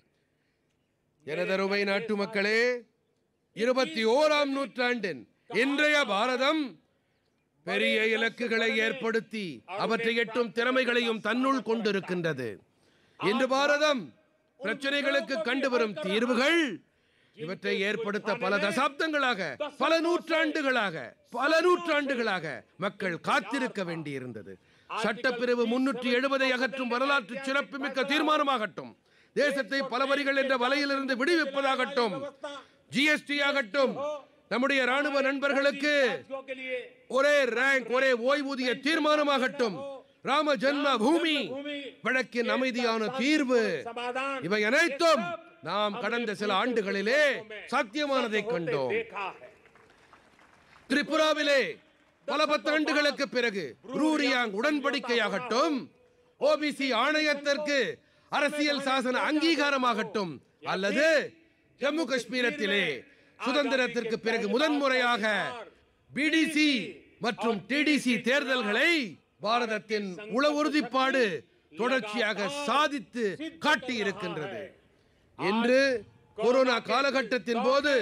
எனதருமை நாட்டு மக்களே இருபத்தி ஓராம் நூற்றாண்டின் இன்றைய பாரதம் பெரிய இலக்குகளை ஏற்படுத்தி அவற்றை எட்டும் திறமைகளையும் தன்னுள் கொண்டிருக்கின்றது இன்று பாரதம் பிரச்சனைகளுக்கு கண்டு வரும் தீர்வுகள் இவற்றை ஏற்படுத்த பல தசாப்தங்களாக பல நூற்றாண்டுகளாக பல நூற்றாண்டுகளாக மக்கள் காத்திருக்க வேண்டியிருந்தது சட்டப்பிரிவு முன்னூற்றி எழுபதை அகற்றும் வரலாற்று சிறப்புமிக்க தீர்மானமாகட்டும் தேசத்தை பல வரிகள் என்ற வலையிலிருந்து விடுவிப்பதாகட்டும் ஜிஎஸ்டி ஆகட்டும் நம்முடைய ராணுவ நண்பர்களுக்கு साथियों के लिए ஒரே ரேங்க் ஒரே ஓய்வூதிய தீர்மானமாகட்டும் ராம ஜன்ம பூமி வழக்கின் அமைதியான தீர்வு समाधान இவை அனைத்தும் நாம் கடந்த சில ஆண்டுகளிலே சாத்தியமானதை होते கண்டோம் देखा है திரிபுராவிலே பல பத்தாண்டுகளுக்கு பிறகு ரூரியாங் உடன்படிக்கையாகட்டும் ஓபிசி ஆணையத்திற்கு அரசியல் சாசன அங்கீகாரமாகட்டும் அல்லது ஜம்மு காஷ்மீரத்திலே சுதந்திரத்திற்கு பிறகு முதன்முறையாக பிடிசி மற்றும் டிடிசி தேர்தல்களை பாரதத்தின் உள உறுதிப்பாடு தொடர்ச்சியாக சாதித்து காட்டியிருக்கின்றது இன்று கொரோனா காலகட்டத்தின் போது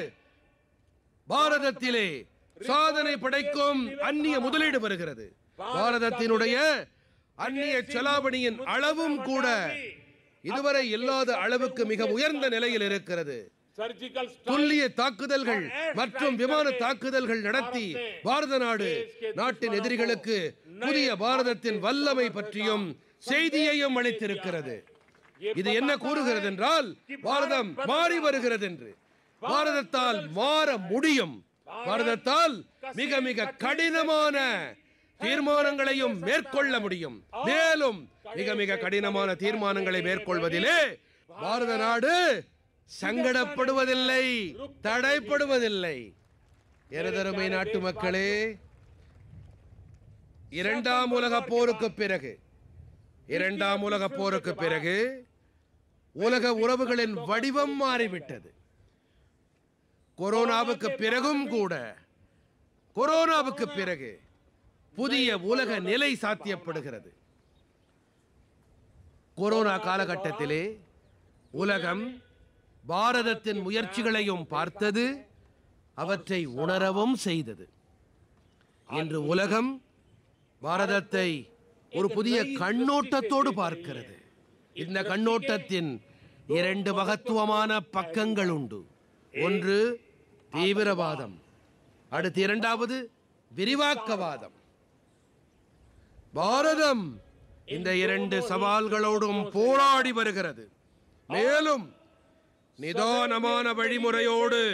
பாரதத்திலே சாதனை படைக்கும் அந்நிய முதலீடு வருகிறது பாரதத்தினுடைய அந்நிய செலாவணியின் அளவும் கூட இதுவரை இல்லாத அளவுக்கு மிக உயர்ந்த நிலையில் இருக்கிறது सर्जिकल துல்லிய தாக்குதல்கள் மற்றும் விமான தாக்குதல்கள் நடத்தி பாரத நாடு நாட்டின் எதிரிகளுக்கு புதிய பாரதத்தின் வல்லமை பற்றியும் செய்தியையும் அளித்திருக்கிறது இது என்ன கூறுகிறது என்றால் பாரதம் மாறி வருகிறது என்று பாரதத்தால் மாற முடியும் பாரதத்தால் மிக மிக கடினமான தீர்மானங்களையும் மேற்கொள்ள முடியும் மேலும் மிக மிக கடினமான தீர்மானங்களை மேற்கொள்வதிலே பாரத நாடு சங்கடப்படுவதில்லை தடைப்படுவதில்லை எனதருமை நாட்டு மக்களே இரண்டாம் உலக போருக்கு பிறகு இரண்டாம் உலக போருக்கு பிறகு உலக உறவுகளின் வடிவம் மாறிவிட்டது கொரோனாவுக்கு பிறகும் கூட கொரோனாவுக்கு பிறகு புதிய உலக நிலை சாத்தியப்படுகிறது கொரோனா காலகட்டத்திலே உலகம் பாரதத்தின் முயற்சிகளையும் பார்த்தது அவற்றை உணரவும் செய்தது இன்று உலகம் பாரதத்தை ஒரு புதிய கண்ணோட்டத்தோடு பார்க்கிறது இந்த கண்ணோட்டத்தின் இரண்டு மகத்துவமான பக்கங்கள் உண்டு ஒன்று தீவிரவாதம் அடுத்து இரண்டாவது விரிவாக்கவாதம் பாரதம் இந்த இரண்டு சவால்களோடும் போராடி வருகிறது மேலும் நிதானமான வழிமுறையோடு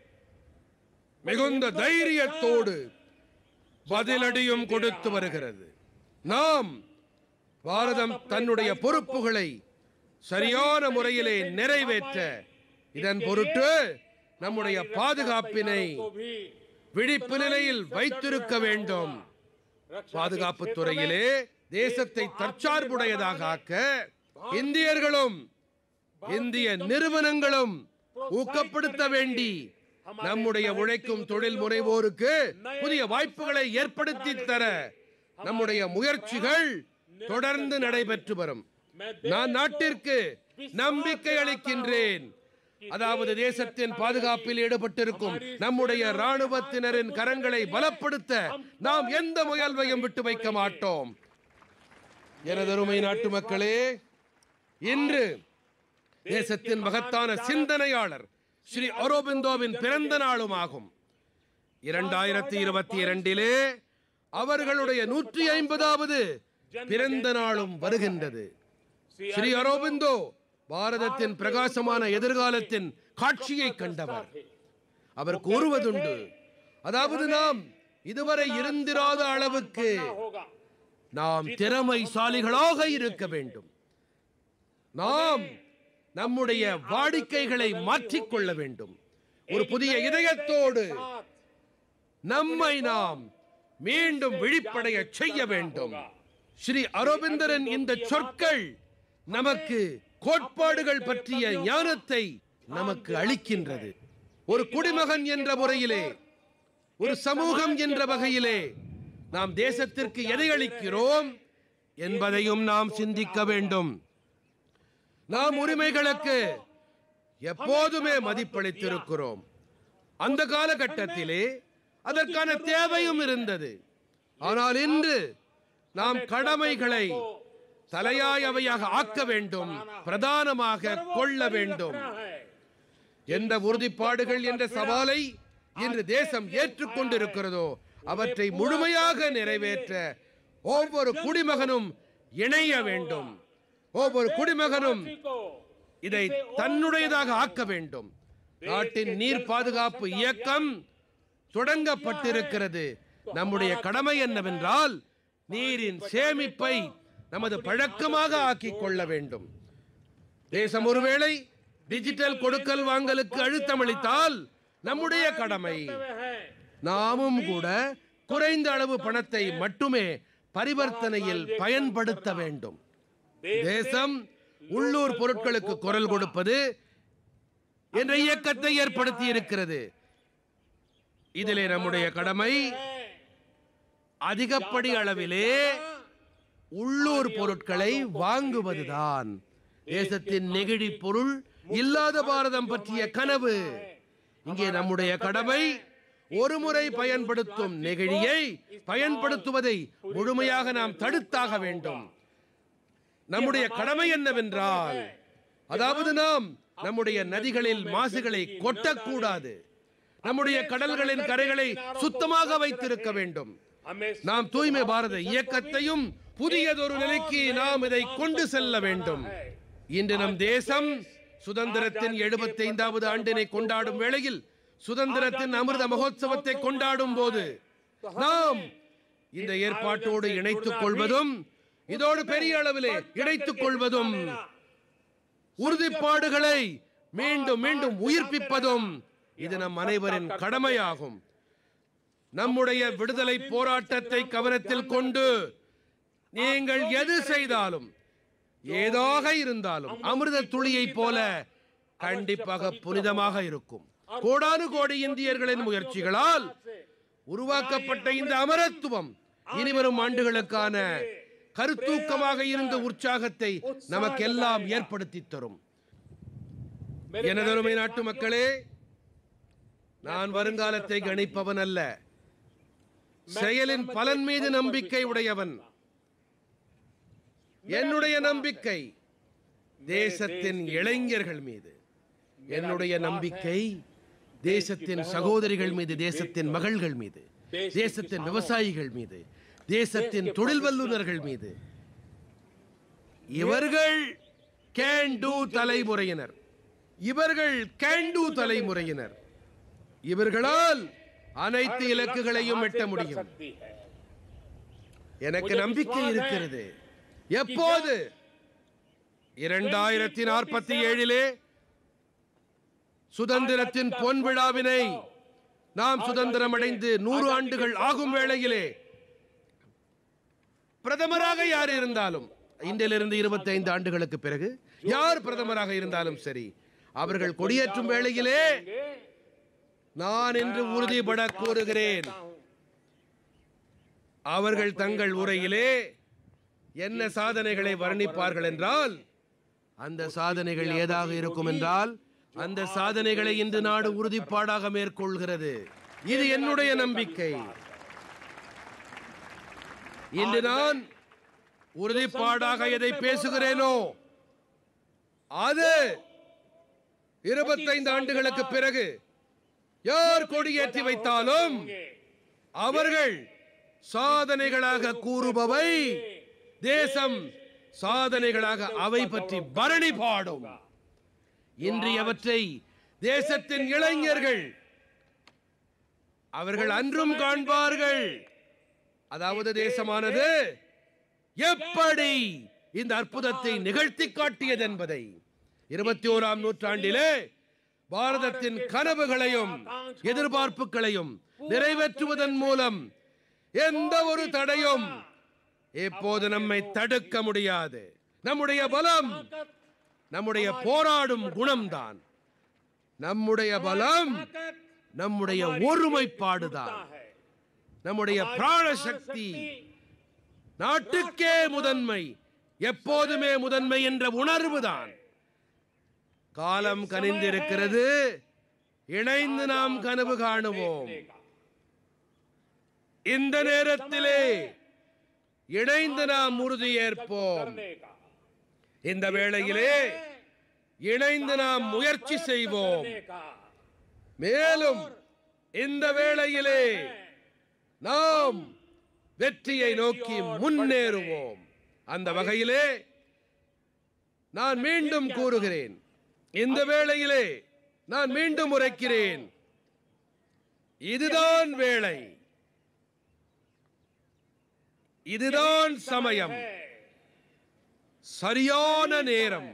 மிகுந்த தைரியத்தோடு பதிலடியும் கொடுத்து வருகிறது நாம் பாரதம் தன்னுடைய பொறுப்புகளை சரியான முறையிலே நிறைவேற்ற இதன் பொருட்டு நம்முடைய பாதுகாப்பினை को भी விழிப்பு நிலையில் வைத்திருக்க வேண்டும் பாதுகாப்பு துறையிலே தேசத்தை தற்சார்புடையதாக ஆக்க இந்தியர்களும் இந்திய நிறுவனங்களும் ஊக்கப்படுத்த வேண்டி நம்முடைய உழைக்கும் தொழில் முனைவோருக்கு புதிய வாய்ப்புகளை ஏற்படுத்தி தர நம்முடைய முயற்சிகள் தொடர்ந்து நடைபெற்று வரும் நான் நாட்டிற்கு நம்பிக்கை அளிக்கின்றேன் அதாவது தேசத்தின் பாதுகாப்பில் ஈடுபட்டிருக்கும் நம்முடைய ராணுவத்தினரின் கரங்களை பலப்படுத்த நாம் எந்த முயல்வையும் விட்டு வைக்க மாட்டோம் எனதருமை நாட்டு மக்களே இன்று தேசத்தின் மகத்தான சிந்தனையாளர் ஸ்ரீ அரோபிந்தோவின் பிறந்த நாளும் ஆகும் இரண்டாயிரத்தி இருபத்தி இரண்டிலே அவர்களுடைய நூற்றி ஐம்பதாவது பிறந்த நாளும் வருகின்றது ஸ்ரீ அரோபிந்தோ பாரதத்தின் பிரகாசமான எதிர்காலத்தின் காட்சியை கண்டவர் அவர் கூறுவதுண்டு அதாவது நாம் இதுவரை இருந்திராத அளவுக்கு होगा நாம் திறமைசாலிகளாக இருக்க வேண்டும் நாம் நம்முடைய வாடிக்கைகளை மாற்றிக்கொள்ள வேண்டும் ஒரு புதிய இதயத்தோடு நம்மை நாம் மீண்டும் விழிப்படைய செய்ய வேண்டும் ஸ்ரீ அரவிந்தரின் இந்த சொற்கள் நமக்கு கோட்பாடுகள் பற்றிய ஞானத்தை நமக்கு அளிக்கின்றது ஒரு குடிமகன் என்ற முறையிலே ஒரு சமூகம் என்ற வகையிலே நாம் தேசத்திற்கு எதை அளிக்கிறோம் என்பதையும் நாம் சிந்திக்க வேண்டும் நாம் உரிமைகளுக்கு எப்போதுமே மதிப்பளித்திருக்கிறோம் அந்த காலகட்டத்திலே அதற்கான தேவையும் இருந்தது ஆனால் இன்று நாம் கடமைகளை தலையாயவையாக ஆக்க வேண்டும் பிரதானமாக கொள்ள வேண்டும் எந்த உறுதிப்பாடுகள் என்ற சவாலை இன்று தேசம் ஏற்றுக்கொண்டிருக்கிறதோ அவற்றை முழுமையாக நிறைவேற்ற ஒவ்வொரு குடிமகனும் இணைய வேண்டும் ஒவ்வொரு குடிமகனும் இதை தன்னுடையதாக ஆக்க வேண்டும் நாட்டின் நீர் பாதுகாப்பு இயக்கம் தொடங்கப்பட்டிருக்கிறது நம்முடைய கடமை என்னவென்றால் நீரின் சேமிப்பை நமது பழக்கமாக ஆக்கிக் கொள்ள வேண்டும் தேசம் ஒருவேளை டிஜிட்டல் கொடுக்கல் வாங்கலுக்கு அழுத்தமளித்தால் நம்முடைய கடமை நாமும் கூட குறைந்த அளவு பணத்தை மட்டுமே பரிவர்த்தனையில் பயன்படுத்த வேண்டும் தேசம் உள்ளூர் பொருட்களுக்கு குரல் கொடுப்பது என்ற இயக்கத்தை ஏற்படுத்தி இருக்கிறது இதிலே நம்முடைய கடமை அதிகப்படி அளவிலே உள்ளூர் பொருட்களை வாங்குவதுதான் தேசத்தின் நெகிழி பொருள் இல்லாத பாரதம் பற்றிய கனவு இங்கே நம்முடைய கடமை ஒருமுறை பயன்படுத்தும் நெகிழியை பயன்படுத்துவதை முழுமையாக நாம் தடுத்தாக வேண்டும் நம்முடைய கடமை என்னவென்றால் அதாவது நாம் நம்முடைய நதிகளில் மாசுகளை கொட்டக்கூடாது நம்முடைய கடல்களின் கரைகளை சுத்தமாக வைத்திருக்க வேண்டும் நாம் தூய்மை பாரத இயக்கத்தையும் புதியதொரு நிலைக்கு நாம் இதை கொண்டு செல்ல வேண்டும் இன்று நம் தேசம் சுதந்திரத்தின் 75வது ஆண்டினை கொண்டாடும் வேளையில் சுதந்திரத்தின் அமிர்த மகோத்சவத்தை கொண்டாடும் போது நாம் இந்த ஏற்பாட்டோடு இணைத்துக் கொள்வதும் இதோடு பெரிய அளவிலே இணைத்துக் கொள்வதும் உறுதிப்பாடுகளை மீண்டும் மீண்டும் உயிர்ப்பிப்பதும் இது நம் அனைவரின் கடமையாகும் நம்முடைய விடுதலை போராட்டத்தை கவனத்தில் கொண்டு நீங்கள் எது செய்தாலும் ஏதாக இருந்தாலும் அமிர்த துளியைப் போல கண்டிப்பாக புனிதமாக இருக்கும் கோடானு கோடி இந்தியர்களின் முயற்சிகளால் உருவாக்கப்பட்ட இந்த அமரத்துவம் இனிவரும் ஆண்டுகளுக்கான கருத்தூக்கமாக இருந்த உற்சாகத்தை நமக்கெல்லாம் ஏற்படுத்தி தரும் எனதருமை நாட்டு மக்களே நான் வருங்காலத்தை கணிப்பவன் அல்ல செயலின் பலன் மீது நம்பிக்கை உடையவன் என்னுடைய நம்பிக்கை தேசத்தின் இளைஞர்கள் மீது என்னுடைய நம்பிக்கை தேசத்தின் சகோதரிகள் மீது தேசத்தின் மகள்கள் மீது தேசத்தின் விவசாயிகள் மீது தேசத்தின் தொழில் வல்லுநர்கள் மீது இவர்கள் கேன் டூ தலைமுறையினர் இவர்கள் கேன் டூ தலைமுறையினர் இவர்களால் அனைத்து இலக்குகளையும் எட்ட முடியும் எனக்கு நம்பிக்கை இருக்கிறது எப்போது இரண்டாயிரத்தி நாற்பத்தி ஏழிலே சுதந்திரத்தின் பொன் விழாவினை நாம் சுதந்திரம் அடைந்து நூறு ஆண்டுகள் ஆகும் வேளையிலே பிரதமராக யார் இருந்தாலும் இன்றிலிருந்து இருபத்தி ஐந்து ஆண்டுகளுக்கு பிறகு யார் பிரதமராக இருந்தாலும் சரி அவர்கள் கொடியேற்றும் வேளையிலே நான் என்று உறுதிபட கூறுகிறேன் அவர்கள் தங்கள் உரையிலே என்ன சாதனைகளை வர்ணிப்பார்கள் என்றால் அந்த சாதனைகள் ஏதாக இருக்கும் என்றால் அந்த சாதனைகளை இன்று நாடு உறுதிப்பாடாக மேற்கொள்கிறது இது என்னுடைய நம்பிக்கை இன்று நான் உறுதிப்பாடாக எதை பேசுகிறேனோ அது இருபத்தைந்து ஆண்டுகளுக்கு பிறகு யார் கொடியேற்றி வைத்தாலும் அவர்கள் சாதனைகளாக கூறுபவை தேசம் சாதனைகளாக அவை பற்றி பரணி பாடும் இன்று அவற்றை தேசத்தின் இளைஞர்கள் அவர்கள் அன்றும் காண்பார்கள் அதாவது தேசமானது எப்படி இந்த அற்புதத்தை நிகழ்த்தி காட்டியது என்பதை இருபத்தி ஓராம் நூற்றாண்டிலே பாரதத்தின் கனவுகளையும் எதிர்பார்ப்புகளையும் நிறைவேற்றுவதன் மூலம் எந்த ஒரு தடையும் இப்போது நம்மை தடுக்க முடியாது நம்முடைய பலம் நம்முடைய போராடும் குணம்தான் நம்முடைய பலம் நம்முடைய ஒருமைப்பாடுதான் நம்முடைய பிராண சக்தி நாட்டுக்கே முதன்மை எப்போதுமே முதன்மை என்ற உணர்வுதான் காலம் கனிந்திருக்கிறது இணைந்து நாம் கனவு காணுவோம் இந்த நேரத்திலே இணைந்து நாம் உறுதியேற்போம் करने का இந்த வேளையிலே இணைந்து நாம் முயற்சி செய்வோம் करने का மேலும் இந்த வேளையிலே நாம் வெற்றியை நோக்கி முன்னேறுவோம் அந்த வகையிலே நான் மீண்டும் கூறுகிறேன் இந்த வேளையிலே நான் மீண்டும் உரைக்கிறேன் இதுதான் வேளை இதுதான் சமயம் சரியான நேரம்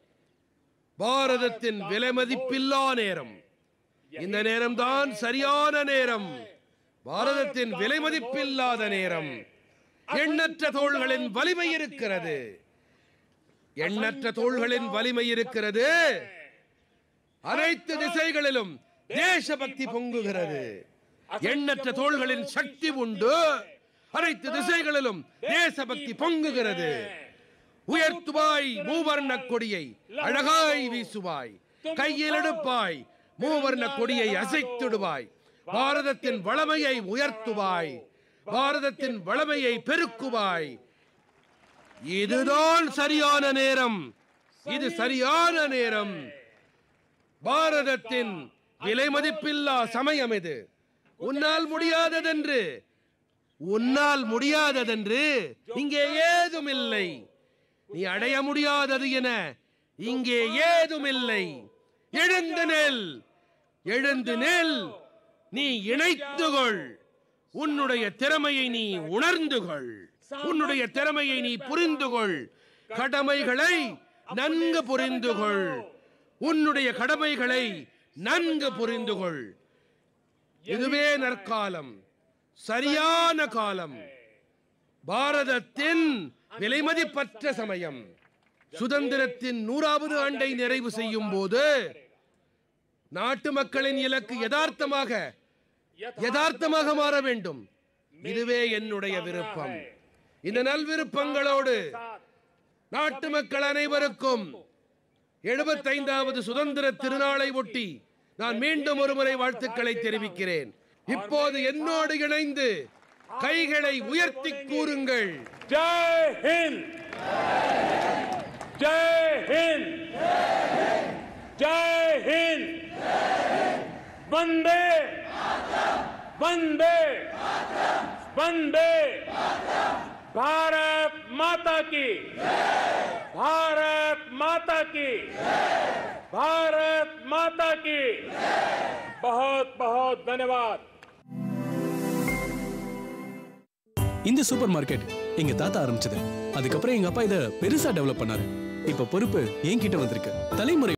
பாரதத்தின் விலைமதிப்பில்லா நேரம் இந்த நேரம்தான் சரியான நேரம் பாரதத்தின் விலைமதிப்பில்லாத நேரம் எண்ணற்ற தோள்களின் வலிமை இருக்கிறது எண்ணற்ற தோள்களின் வலிமை இருக்கிறது அனைத்து திசைகளிலும் தேசபக்தி பொங்குகிறது எண்ணற்ற தோள்களின் சக்தி உண்டு அனைத்து திசைகளிலும் தேசபக்தி பொங்குகிறது உயர்த்துவாய் மூவர்ண கொடியை அழகாய் வீசுவாய் கையில் எடுப்பாய் மூவர்ண கொடியை அசைத்திடுவாய் பாரதத்தின் வளமையை உயர்த்துவாய் பாரதத்தின் வளமையை பெருக்குவாய் இதுதான் சரியான நேரம் இது சரியான நேரம் பாரதத்தின் விலை மதிப்பில்லா சமயம் இது உன்னால் முடியாததென்று உன்னால் முடியாததென்று இங்கே ஏதும் இல்லை நீ அடைய முடியாதது என இங்கே ஏதும் இல்லை எழுந்து நெல் எழுந்து நெல் நீ இணைத்து கொள் உன்னுடைய திறமையை நீ உணர்ந்து கொள் உன்னுடைய திறமையை நீ புரிந்து கொள் கடமைகளை நன்கு புரிந்து கொள் உன்னுடைய கடமைகளை நன்கு புரிந்து கொள் இதுவே நற்காலம் சரியான காலம் பாரதத்தின் விலைமதிப்பற்ற சமயம் சுதந்திரத்தின் நூறாவது ஆண்டை நிறைவு செய்யும் போது நாட்டு மக்களின் இலக்கு யதார்த்தமாக யதார்த்தமாக மாற வேண்டும் இதுவே என்னுடைய விருப்பம் இந்த நல்விருப்பங்களோடு நாட்டு மக்கள் அனைவருக்கும் எழுபத்தைந்தாவது சுதந்திர திருநாளை ஒட்டி நான் மீண்டும் ஒருமுறை வாழ்த்துக்களை தெரிவிக்கிறேன் இப்போது என்னோடு இணைந்து கைகளை உயர்த்தி கூறுங்கள் जय हिंद जय हिंद जय हिंद वंदे वंदे वंदे भारत माता की भारत माता की भारत माता की बहुत बहुत धन्यवाद இந்த சூப்பர் மார்க்கெட் எங்க தாத்தா ஆரம்பிச்சது அதுக்கப்புறம் எங்க அப்பா இதை பெருசா டெவலப் பண்ணாரு இப்ப பொறுப்பு என்கிட்ட வந்திருக்கு தலைமுறை